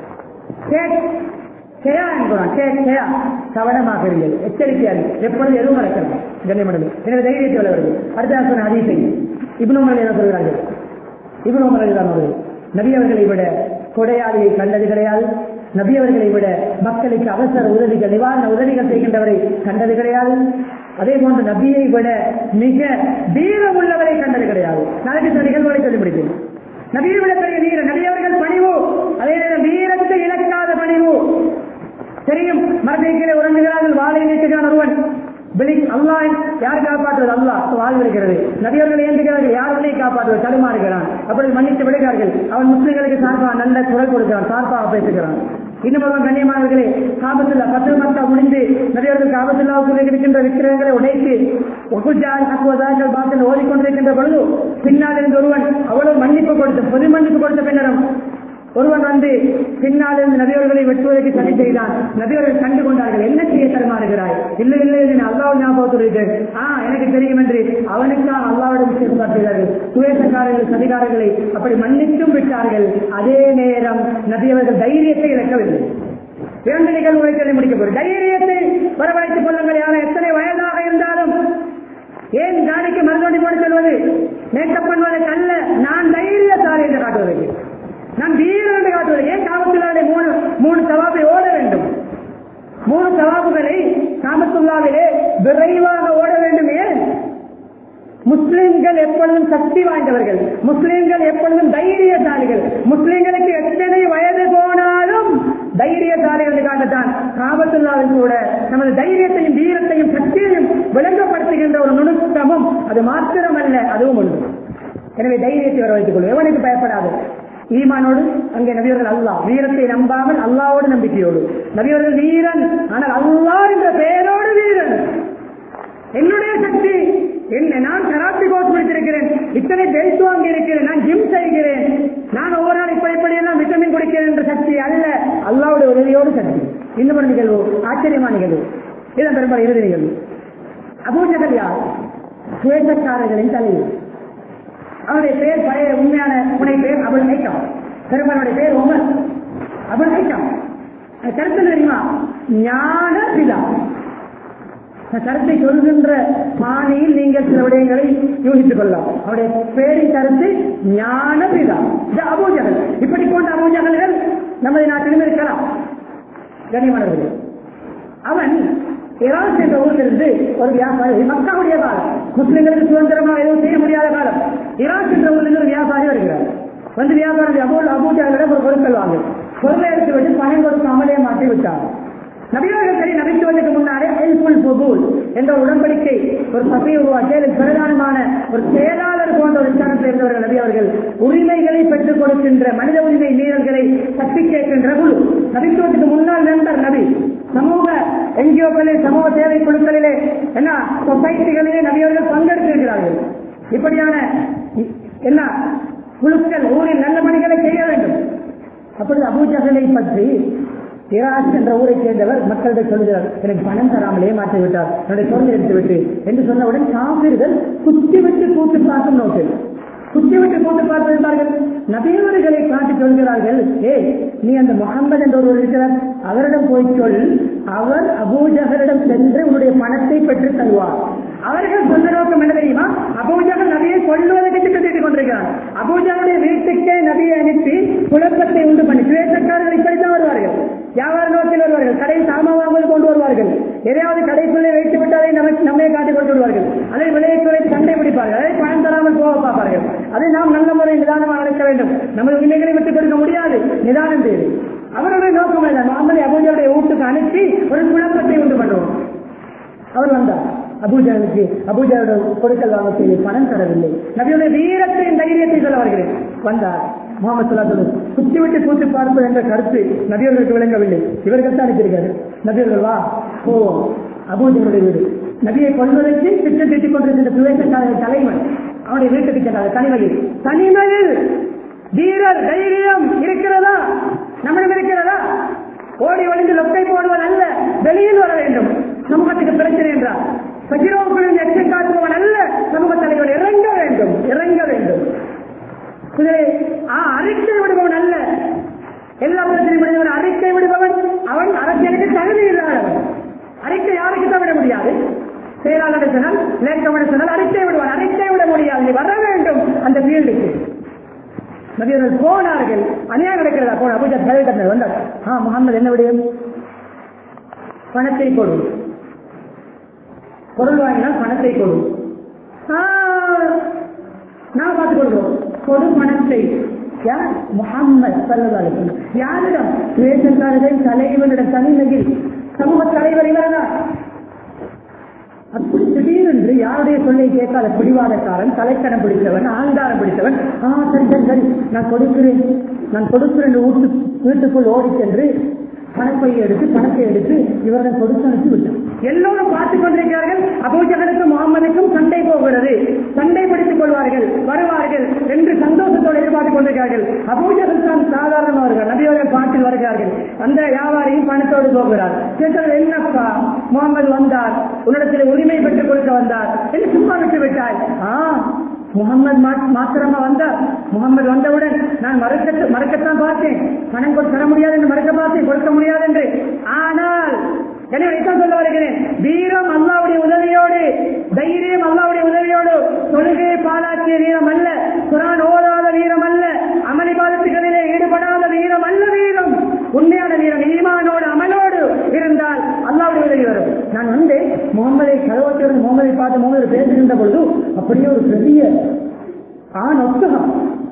கேக் கயா என்கிறான் கேக் கயா கவனமாக இருங்கள் எச்சரிக்கையாக இருங்கள். எப்பொழுது எதுவும் நடக்கலாம் கண்ணியமடல் எனவே தைரியத்தை வளர்வது அடுத்த சொன்ன அதிசை இப்னு உமர் என்ன சொல்கிறார்கள் இப்னு உமர் தான் அவர்கள் நபி அவர்களை விட கொடையாளியை கண்டது கிடையாது நபி அவர்களை விட மக்களுக்கு அவசர உதவிகள் நிவாரண உதவிகள் செய்கின்றவரை கண்டது கிடையாது அதே போன்று நபியை விட மிக வீரம் உள்ளவரை கண்டது கிடையாது நாளைக்கு சில நிகழ்வுகளை சொல்லி முடித்தேன் நபியை விட பெரிய வீரர் நபி அவர்கள் பணிவு அதே நேரம் வீரத்தை இழக்காத பணிவு தெரியும் மரத்தை கீழே உறங்குகிறார்கள் வாழை நீட்டுகிறான் ஒருவன் வெளி அல்லாஹ் யார் காப்பாற்றுவது அல்லாஹ் வாழ் இருக்கிறது நபியர்கள் ஏந்துகிறார்கள் யார் உன்னை காப்பாற்றுவது தடுமாறுகிறான் அப்படி மன்னித்து விடுகிறார்கள் அவன் முஸ்லிம்களுக்கு சார்பாக நல்ல குரல் கொடுக்கிறான் சார்பாக பேசுகிறான் இன்னும் ஒருவன் கண்ணியமானவர்களே காபத்துல்லா பத்து மக்கா முடிந்து நபியர்கள் காபத்துல்லாவுக்கு இருக்கின்ற விக்கிரகங்களை உடைத்து ஒகுஜால் அக்குவதாங்கள் பாத்தில் ஓடிக்கொண்டிருக்கின்ற பொழுது பின்னால் இருந்து ஒருவன் அவ்வளவு மன்னிப்பு கொடுத்த பொது மன்னிப்பு கொடுத்த பின்னரும் ஒருவன் வந்து பின்னால் இருந்து நபியவர்களை வெட்டுவதற்கு சரி செய்தான் நபியவர்கள் கண்டு கொண்டார்கள் என்ன செய்ய தருமாறுகிறாய் இல்லை இல்லை இது அல்லாவும் ஞாபகத்துடன் ஆ எனக்கு தெரியும் என்று அவனுக்காக அல்லாவிடம் விஷயம் காட்டுகிறார்கள் சுவேசக்காரர்கள் சதிகாரர்களை அப்படி மன்னித்தும் விட்டார்கள் அதே நேரம் நபியவர்கள் தைரியத்தை இழக்கவில்லை இரண்டு நிகழ்வுகளை சொல்லி முடிக்க போகிறேன் தைரியத்தை வரவழைத்துக் கொள்ளுங்கள் யாரும் எத்தனை வயதாக இருந்தாலும் ஏன் தாடிக்கு மருந்தோண்டி போட்டு சொல்வது மேக்கப் பண்ணுவதற்கு அல்ல நான் தைரியசாலி என்று காட்டுவதற்கு நான் வீரன் என்று காட்டுவது ஏன் காமத்துள்ளாவிலே மூணு மூணு சவாபை ஓட வேண்டும் மூணு சவாபுகளை காமத்துள்ளாவிலே விரைவாக ஓட வேண்டும் ஏன் முஸ்லிம்கள் எப்பொழுதும் சக்தி வாய்ந்தவர்கள் முஸ்லிம்கள் எப்பொழுதும் தைரியசாலிகள் முஸ்லிம்களுக்கு எத்தனை வயது போனாலும் தைரியசாலிகளுக்காகத்தான் காபத்துள்ளாவில் கூட நமது தைரியத்தையும் வீரத்தையும் சக்தியையும் விளங்கப்படுத்துகின்ற ஒரு நுணுக்கமும் அது மாத்திரமல்ல அதுவும் உண்டு எனவே தைரியத்தை வர வைத்துக் கொள்ளும் எவனுக்கு பயப்படாது ஈமானோடு அங்கே நபியர்கள் அல்லாஹ் வீரத்தை நம்பாமல் அல்லாவோடு நம்பிக்கையோடு நபியர்கள் வீரன் ஆனால் அல்லாஹ் என்ற பெயரோடு வீரன் என்னுடைய சக்தி என்ன நான் கராத்தி கோர்ஸ் முடித்திருக்கிறேன் இத்தனை பெல்ட் வாங்கி இருக்கிறேன் நான் ஜிம் செய்கிறேன் நான் ஒவ்வொரு நாள் இப்படி இப்படி எல்லாம் விட்டமின் குடிக்கிறேன் என்ற சக்தி அல்ல அல்லாவுடைய உதவியோடு சக்தி இன்னும் ஒரு நிகழ்வு ஆச்சரியமான நிகழ்வு இதன் பெரும்பாலும் இறுதி நிகழ்வு அபூஜகல் யார் சுவேசக்காரர்களின் தலைவர் அவருடைய பேர் பழைய உண்மையான புனை பேர் அபுல் ஐக்கம் பெருமானுடைய பேர் உமர் அபுல் ஐக்கம் கருத்து தெரியுமா ஞான பிதா கருத்தை சொல்கின்ற பாணியில் நீங்கள் சில விடயங்களை யூகித்துக் கொள்ளலாம் அவருடைய பேரின் கருத்து ஞான பிதா இது அபூஜகல் இப்படி போன்ற அபூஜகல்கள் நமது நாட்டிலும் இருக்கலாம் கனிமணர்கள் அவன் இரான் என்ற ஊரிலிருந்து ஒரு வியாபாரி மக்காவுடைய காலம் முஸ்லிம்களுக்கு சுதந்திரமாக எதுவும் செய்ய முடியாத காலம் இரான் என்ற ஊரிலிருந்து ஒரு வியாபாரி வருகிறார் வந்து வியாபாரி அபூல் அபூஜாவிடம் ஒரு பொருட்கள் வாங்கு பொருளை எடுத்து வச்சு பணம் கொடுக்காமலே மாட்டி விட்டார் நபியவர்கள் சரி நபித்துவதற்கு முன்னாலே ஹெல்ப்ஃபுல் புபூல் என்ற உடன்படிக்கை ஒரு சபையை உருவாக்கி அதில் பிரதானமான ஒரு செயலாளர் போன்ற ஒரு ஸ்தானத்தில் இருந்தவர்கள் நபி அவர்கள் உரிமைகளை பெற்றுக் கொடுக்கின்ற மனித உரிமை மீறல்களை தட்டி கேட்கின்ற குழு நபித்துவத்துக்கு முன்னால் நண்பர் நபி சமூக என்ஜிஓக்களில் சமூக சேவை குழுக்களிலே என்ன சொசைட்டிகளிலே நபியவர்கள் பங்கெடுத்திருக்கிறார்கள் இப்படியான என்ன குழுக்கள் ஊரில் நல்ல பணிகளை செய்ய வேண்டும் அப்பொழுது அபூஜகலை பற்றி இராஜ் என்ற ஊரை சேர்ந்தவர் மக்களிடம் சொல்கிறார் எனக்கு பணம் தராமல் ஏமாற்றி விட்டார் என்னுடைய சொந்த எடுத்து விட்டு என்று சொன்னவுடன் காப்பீர்கள் குத்தி விட்டு கூட்டு பார்க்கும் நோக்கில் குத்தி விட்டு கூட்டு பார்த்திருந்தார்கள் நபியவர்களை காட்டி சொல்கிறார்கள் ஏ நீ அந்த முகமது என்ற ஒருவர் இருக்கிறார் அவரிடம் போய் சொல் அவர் அபூஜகரிடம் சென்று உன்னுடைய பணத்தை பெற்று தருவார் அவர்கள் சொந்த நோக்கம் என்ன தெரியுமா அபூஜகர் நபியை கொள்வதற்கு திட்டத்திட்டுக் கொண்டிருக்கிறார் அபூஜகருடைய வீட்டுக்கே நபியை அனுப்பி குழப்பத்தை உண்டு பண்ணி சுவேசக்காரர்கள் இப்படித்தான் வருவார்கள் வியாபார நோக்கில் வருவார்கள் கடை சாமான் வாங்குவது கொண்டு வருவார்கள் எதையாவது கடைக்குள்ளே வைத்து விட்டு அதை நமக்கு நம்மை காட்டிக் கொண்டு வருவார்கள் அதை விளையத்துறை சண்டை பிடிப்பார்கள் அதை பணம் தராமல் போக பார்ப்பார்கள் அதை நாம் நல்ல முறை நிதானமாக நடக்க வேண்டும் நமது உரிமைகளை விட்டுக் கொடுக்க முடியாது நிதானம் தேவை அவருடைய நோக்கம் என்ன முகமது அபூஜருடைய வீட்டுக்கு அனுப்பி ஒரு குழப்பத்தை உண்டு பண்ணுவோம் அவர் வந்தார் அபூஜாவுக்கு அபூஜாவோட கொடுக்கல் வாங்க செய்து பணம் தரவில்லை நபியுடைய வீரத்தையும் தைரியத்தை சொல்ல வருகிறேன் வந்தார் முகமது சொல்லாத்தது குத்தி விட்டு கூத்து பார்ப்பது என்ற கருத்து நபியர்களுக்கு விளங்கவில்லை இவர்கள் தான் அனுப்பியிருக்காரு நபியர்கள் வா போவோம் அபூஜனுடைய வீடு நபியை கொள்வதற்கு திட்டம் தீட்டிக் கொண்டிருந்த சுவேசக்கார தலைவன் அவனுடைய வீட்டுக்கு சென்றார் தனிமையில் தனிமையில் வீரர் தைரியம் இருக்கிறதா நம்மிடம் இருக்கிறதா ஓடி ஒளிந்து லொக்கை போடுவன் அல்ல வெளியில் வர வேண்டும் சமூகத்துக்கு பிரச்சனை என்றார் பகிரோவுக்குள் எச்சம் காட்டுபவன் அல்ல சமூக தலைவர் இறங்க வேண்டும் இறங்க வேண்டும் குதிரை ஆ, அறிக்கை விடுபவன் அல்ல எல்லா பிரச்சனையும் விடுபவன் அறிக்கை விடுபவன் அவன் அரசியலுக்கு தகுதி இல்லாதவன் அறிக்கை யாருக்கு தான் விட முடியாது செயலாளர் சொன்னால் லேக்கமன் சொன்னால் அறிக்கை விடுவான் அறிக்கை விட முடியாது நீ வர வேண்டும் அந்த ஃபீல்டுக்கு நபியர்கள் போனார்கள் அநியாயம் நடக்கிறதா போன அபூஜா தலைவர் வந்தார் ஆ முகமது என்ன விடயம் பணத்தை கொடு பொருள் வாங்கினால் பணத்தை கொடு ஆ, நான் பார்த்துக் கொள்கிறோம் கொடு பணத்தை யார் முகம்மது சல்லல்லாஹு யாரிடம் வேஷக்காரர்கள் தலைவனிடம் தனிமையில் சமூக தலைவர் இவர்தான் அப்படி திடீரென்று யாருடைய சொல்லை கேட்காத பிடிவாதக்காரன் தலைக்கணம் பிடித்தவன் ஆங்காரம் பிடித்தவன் ஆ சரி சரி சரி நான் கொடுக்கிறேன் நான் கொடுக்கிறேன் வீட்டு வீட்டுக்குள் ஓடி சென்று பணப்பையை எடுத்து பணத்தை எடுத்து இவர்கள் கொடுத்து அனுப்பி விட்டார் எல்லோரும் பார்த்துக் கொண்டிருக்கிறார்கள் அபூஜகனுக்கும் முகமதுக்கும் சண்டை போகிறது சண்டை பிடித்துக் கொள்வார்கள் வருவார்கள் என்று சந்தோஷத்தோடு எதிர்பார்த்துக் கொண்டிருக்கிறார்கள் அபூஜகன் தான் சாதாரணமானவர்கள் நபியவர்கள் பாட்டில் வருகிறார்கள் அந்த வியாபாரியும் பணத்தோடு போகிறார் கேட்டால் என்னப்பா முகமது வந்தார் உன்னிடத்தில் உரிமை பெற்றுக் கொடுக்க வந்தார் என்று சும்மா விட்டு விட்டாய் ஆ முகமது மாத்திரமா வந்தார் முகமது வந்தவுடன் நான் மறக்க மறக்கத்தான் பார்த்தேன் பணம் கொடு- தர முடியாது என்று மறக்க பார்த்தேன் கொடுக்க முடியாது என்று ஆனால் எனவே இதான் சொல்ல வருகிறேன் வீரம் அல்லாவுடைய உதவியோடு தைரியம் அல்லாவுடைய உதவியோடு தொழுகையை பாலாற்றிய வீரம் அல்ல குரான் ஓதாத வீரம் அல்ல அமளி பாதத்துகளிலே ஈடுபடாத வீரம் அல்ல வீரம் உண்மையான வீரம் ஈமானோடு அமலோடு இருந்தால் அல்லாவுடைய உதவி வரும் நான் வந்து முகமதை கதவத்தோடு முகமதை பார்த்து முகமது பேசுகின்ற பொழுது அப்படியே ஒரு பெரிய ஆண் ஒத்தகம்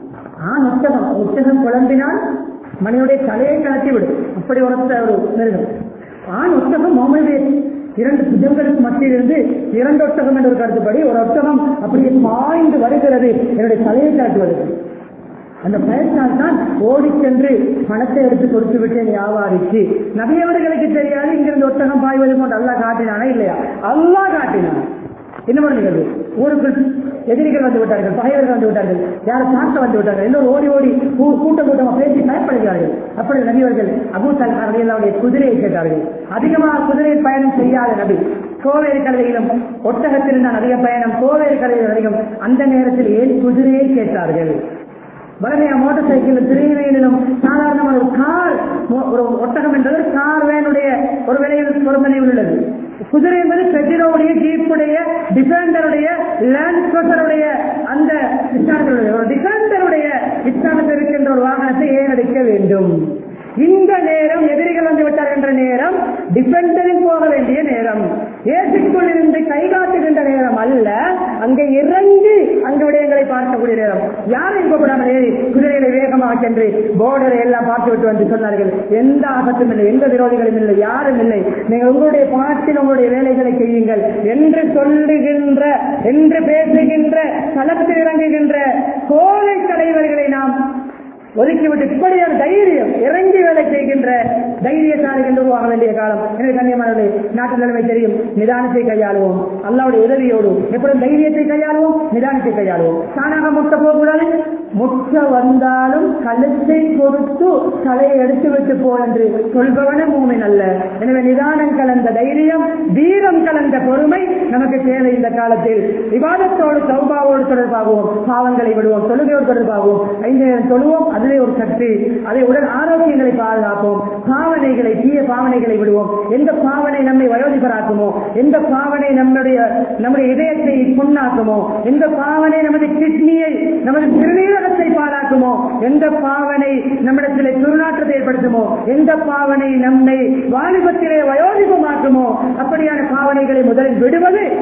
ஆண் ஒத்தகம் ஒத்தகம் குழம்பினால் மனிதனுடைய தலையை கலத்தி விடும் அப்படி உரத்த ஒரு மிருகம் ஆண் ஒத்தகம் முகமது இரண்டு புஜங்களுக்கு மத்தியில் இருந்து இரண்டு ஒட்டகம் என்ற ஒரு கருத்துப்படி ஒரு ஒட்டகம் அப்படியே பாய்ந்து வருகிறது என்னுடைய தலையை கலட்டி வருகிறது அந்த பயத்தால் தான் ஓடி சென்று பணத்தை எடுத்து கொடுத்து விட்டேன் வியாபாரிக்கு நபியவர்களுக்கு தெரியாது இங்கிருந்து ஒட்டகம் பாய்வது போன்று அல்லா காட்டினானா இல்லையா அல்லா காட்டினான் என்ன பண்ணுகிறது ஊருக்குள் எதிரிகள் வந்து விட்டார்கள் பகைவர்கள் வந்து விட்டார்கள் யாரும் பார்க்க வந்து விட்டார்கள் எல்லோரும் ஓடி ஓடி கூ- கூட்டம் கூட்டமாக பேசி பயப்படுகிறார்கள் அப்படி நபியவர்கள் அபூ தல்காரர்கள் அவருடைய குதிரையை கேட்டார்கள் அதிகமாக குதிரையில் பயணம் செய்யாத நபி கோவேறு கலையிலும் ஒட்டகத்தில் தான் அதிக பயணம் கோவேறு கலையில் அதிகம் அந்த நேரத்தில் ஏன் குதிரையை கேட்டார்கள் வளமையா மோட்டார் சைக்கிள் திரையிலும் சாதாரணமான ஒரு கார் மோ- ஒரு ஒட்டகம் என்பது கார் வேனுடைய ஒரு விலையில் ஒரு விலையில் உள்ளது குதிரை என்பது பெட்ரோடைய ஜீப்புடைய டிஃபெண்டருடைய லேண்ட் க்ரூசருடைய அந்த விசாரணையுடைய ஒரு டிஃபெண்டருடைய விசாரணத்தில் இருக்கின்ற ஒரு வாகனத்தை ஏன் எடுக்க வேண்டும் இந்த நேரம் எதிரிகள் வந்து விட்டார் என்ற நேரம் டிஃபெண்டரில் போக வேண்டிய நேரம் ஏசிக்குள் இருந்து கை காட்டுகின்ற நேரம் அல்ல அங்கே இறங்கி அங்கு விடயங்களை பார்க்கக்கூடிய நேரம் யாரையும் கூப்பிடாமல் ஏறி குதிரைகளை வேகமாக சென்று போர்டரை எல்லாம் பார்த்து விட்டு வந்து சொன்னார்கள் எந்த ஆபத்தும் இல்லை எந்த விரோதிகளும் இல்லை யாரும் இல்லை நீங்கள் உங்களுடைய பாட்டில் உங்களுடைய வேலைகளை செய்யுங்கள் என்று சொல்லுகின்ற என்று பேசுகின்ற களத்தில் இறங்குகின்ற கோலை தலைவர்களை நாம் ஒதுக்கிவிட்டு இப்படியான தைரியம் இறங்கி வேலை செய்கின்ற தைரியசாலிகள் உருவாக வேண்டிய காலம் எனவே கண்ணியமானவர்களே நாட்டு நிலைமை தெரியும் நிதானத்தை கையாளுவோம் அல்லாவுடைய உதவியோடு எப்பொழுதும் தைரியத்தை கையாளுவோம் நிதானத்தை கையாளுவோம் தானாக முட்ட போகக்கூடாது முட்ட வந்தாலும் கழுத்தை கொடுத்து தலையை எடுத்து விட்டு போ என்று சொல்பவன மூமின் அல்ல எனவே நிதானம் கலந்த தைரியம் வீரம் கலந்த பொறுமை நமக்கு தேவை இந்த காலத்தில் விவாதத்தோடு சௌபாவோடு தொடர்பாகவும் பாவங்களை விடுவோம் தொழுகையோடு தொடர்பாகவும் ஐந்து நேரம் தொழுவோம் அதிலே ஒரு சக்தி அதை உடல் ஆரோக்கியங்களை பாதுகாப்போம் பாவனைகளை தீய பாவனைகளை விடுவோம் எந்த பாவனை நம்மை வயோதிபராக்குமோ எந்த பாவனை நம்முடைய நம்முடைய இதயத்தை புண்ணாக்குமோ எந்த பாவனை நமது கிட்னியை நமது சிறுநீரகத்தை பாழாக்குமோ எந்த பாவனை நம்மிடத்திலே துர்நாற்றத்தை ஏற்படுத்துமோ எந்த பாவனை நம்மை வாலிபத்திலே வயோதிபமாக்குமோ அப்படியான பாவனைகளை முதலில் விடுவது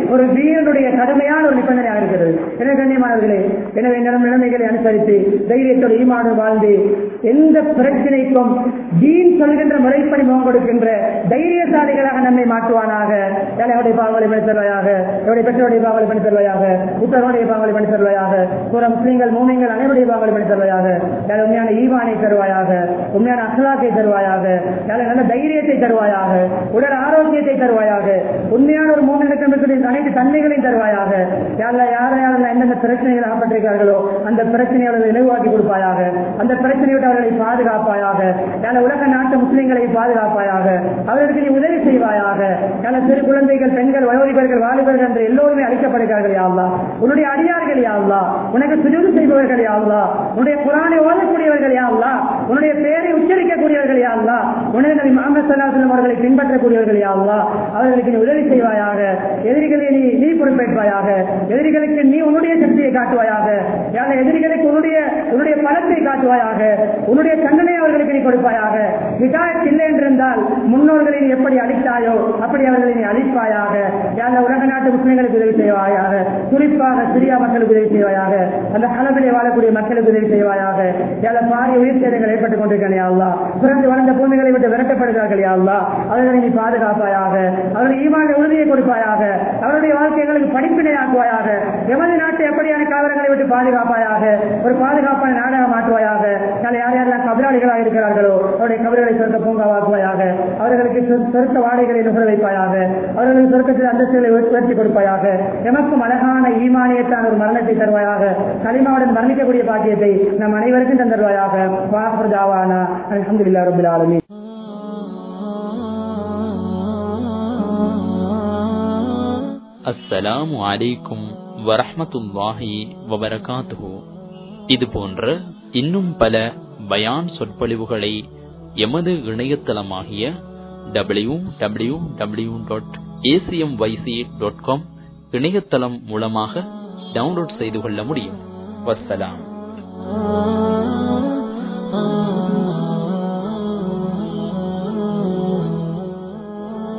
ஒரு வீரனுடைய கடுமையான ஒரு நிபந்தனையாக இருக்கிறது எனவே கண்ணியமானவர்களே எனவே நிலம் நிலைமைகளை அனுசரித்து தைரியத்தோடு ஈமாடு வாழ்ந்து எந்த பிரச்சனைக்கும் தீன் சொல்கின்ற முறைப்படி முகம் கொடுக்கின்ற தைரியசாலிகளாக நம்மை மாற்றுவானாக ஏழைகளுடைய பாவங்களை பண்ணி தருவாயாக எவருடைய பெற்றோருடைய பாவங்களை பண்ணி தருவாயாக புத்தருடைய பாவங்களை பண்ணி தருவாயாக புற முஸ்லீம்கள் மூமிங்கள் அனைவருடைய பாவங்களை பண்ணி தருவாயாக ஏழை உண்மையான ஈவானை தருவாயாக உண்மையான அகலாக்கை தருவாயாக ஏழை நல்ல தைரியத்தை தருவாயாக உடல் ஆரோக்கியத்தை தருவாயாக உண்மையான ஒரு மூமினுக்கு இருக்கக்கூடிய அனைத்து தன்மைகளையும் தருவாயாக யாரெல்லாம் யாரை யாரெல்லாம் எந்தெந்த பிரச்சனைகள் அகப்பட்டிருக்கார்களோ அந்த பிரச்சனையை அவர்களை இலகுவாக்கி கொடுப்பாயாக அந்த பிரச்சனையை விட்டு அவர்களை பாதுகாப்பாயாக யாரை உலக நாட்டு முஸ்லிம்களை பாதுகாப்பாயாக அவர்களுக்கு நீ உதவி செய்வாயாக யாரை சிறு குழந்தைகள் பெண்கள் வயோதிபர்கள் வாலிபர்கள் என்று எல்லோருமே அழிக்கப்படுகிறார்கள் யாவ்லா உன்னுடைய அடியார்கள் யாவ்லா உனக்கு சுஜூது செய்பவர்கள் யாவ்லா உன்னுடைய குரானை ஓதக்கூடியவர்கள் யாவ்லா உன்னுடைய பெயரை உச்சரிக்கக்கூடியவர்கள் யாவ்லா உன்னுடைய நபி முகமது சல்லாஹம் அவர்களை பின்பற்றக்கூடியவர்கள் யாவ்லா அவர்களுக்கு நீ உதவி செய்வாயாக எதிரிகளை நீ நீ பொறுப்பேற்பாயாக எதிரிகளுக்கு நீ உன்னுடைய சக்தியை காட்டுவாயாக யார எதிரிகளுக்கு உன்னுடைய உன்னுடைய பலத்தை காட்டுவாயாக உன்னுடைய தண்டனை அவர்களுக்கு நீ கொடுப்பாயாக ஹிதாயத் இல்லை என்றிருந்தால் முன்னோர்களை நீ எப்படி அழித்தாயோ அப்படி அவர்களை நீ அழிப்பாயாக யார உலக நாட்டு முஸ்லிம்களுக்கு உதவி செய்வாயாக குறிப்பாக சிரியா மக்களுக்கு உதவி செய்வாயாக அந்த அளவிலே வாழக்கூடிய மக்களுக்கு உதவி செய்வாயாக யார பாரிய உயிர் சேதங்கள் ஏற்பட்டுக் கொண்டிருக்கிறேன் அல்லா பிறந்து வளர்ந்த பூமிகளை விட்டு விரட்டப்படுகிறார்கள் அல்லா அவர்களை நீ பாதுகாப்பாயாக அவர்கள் ஈமான உறுதியை கொடுப்பாயாக அவருடைய வாழ்க்கைகளுக்கு படிப்பினையாக்குவாயாக எமது நாட்டை எப்படியான காவலங்களை விட்டு பாதுகாப்பாயாக ஒரு பாதுகாப்பான நாடாக மாற்றுவாயாக யார் யார் யாரெல்லாம் கபராளிகளாக இருக்கிறார்களோ அவருடைய கபர்களை சொர்க்க பூங்காவாக்குவாயாக அவர்களுக்கு சொ- சொர்க்க வாடைகளை நுகர வைப்பாயாக அவர்களுக்கு சொர்க்கத்தில் அந்தஸ்துகளை உயர்த்தி உயர்த்தி கொடுப்பாயாக எமக்கும் அழகான ஈமானியத்தான ஒரு மரணத்தை தருவாயாக களிமாவுடன் மரணிக்கக்கூடிய பாக்கியத்தை நம் அனைவருக்கும் தந்தருவாயாக வாஹர் தாவானா அல்ஹம்துலில்லாஹி ரப்பில் ஆலமீன் அஸ்ஸலாமு அலைக்கும் வரஹ்மத்துல்லாஹி வபரகாத்துஹு இது போன்ற இன்னும் பல பயான் சொற்பொழிவுகளை எமது இணையதளமாகிய W W W dot ACM YC dot com இணையதளம் மூலமாக டவுன்லோட் செய்து கொள்ள முடியும் வஸ்ஸலாம்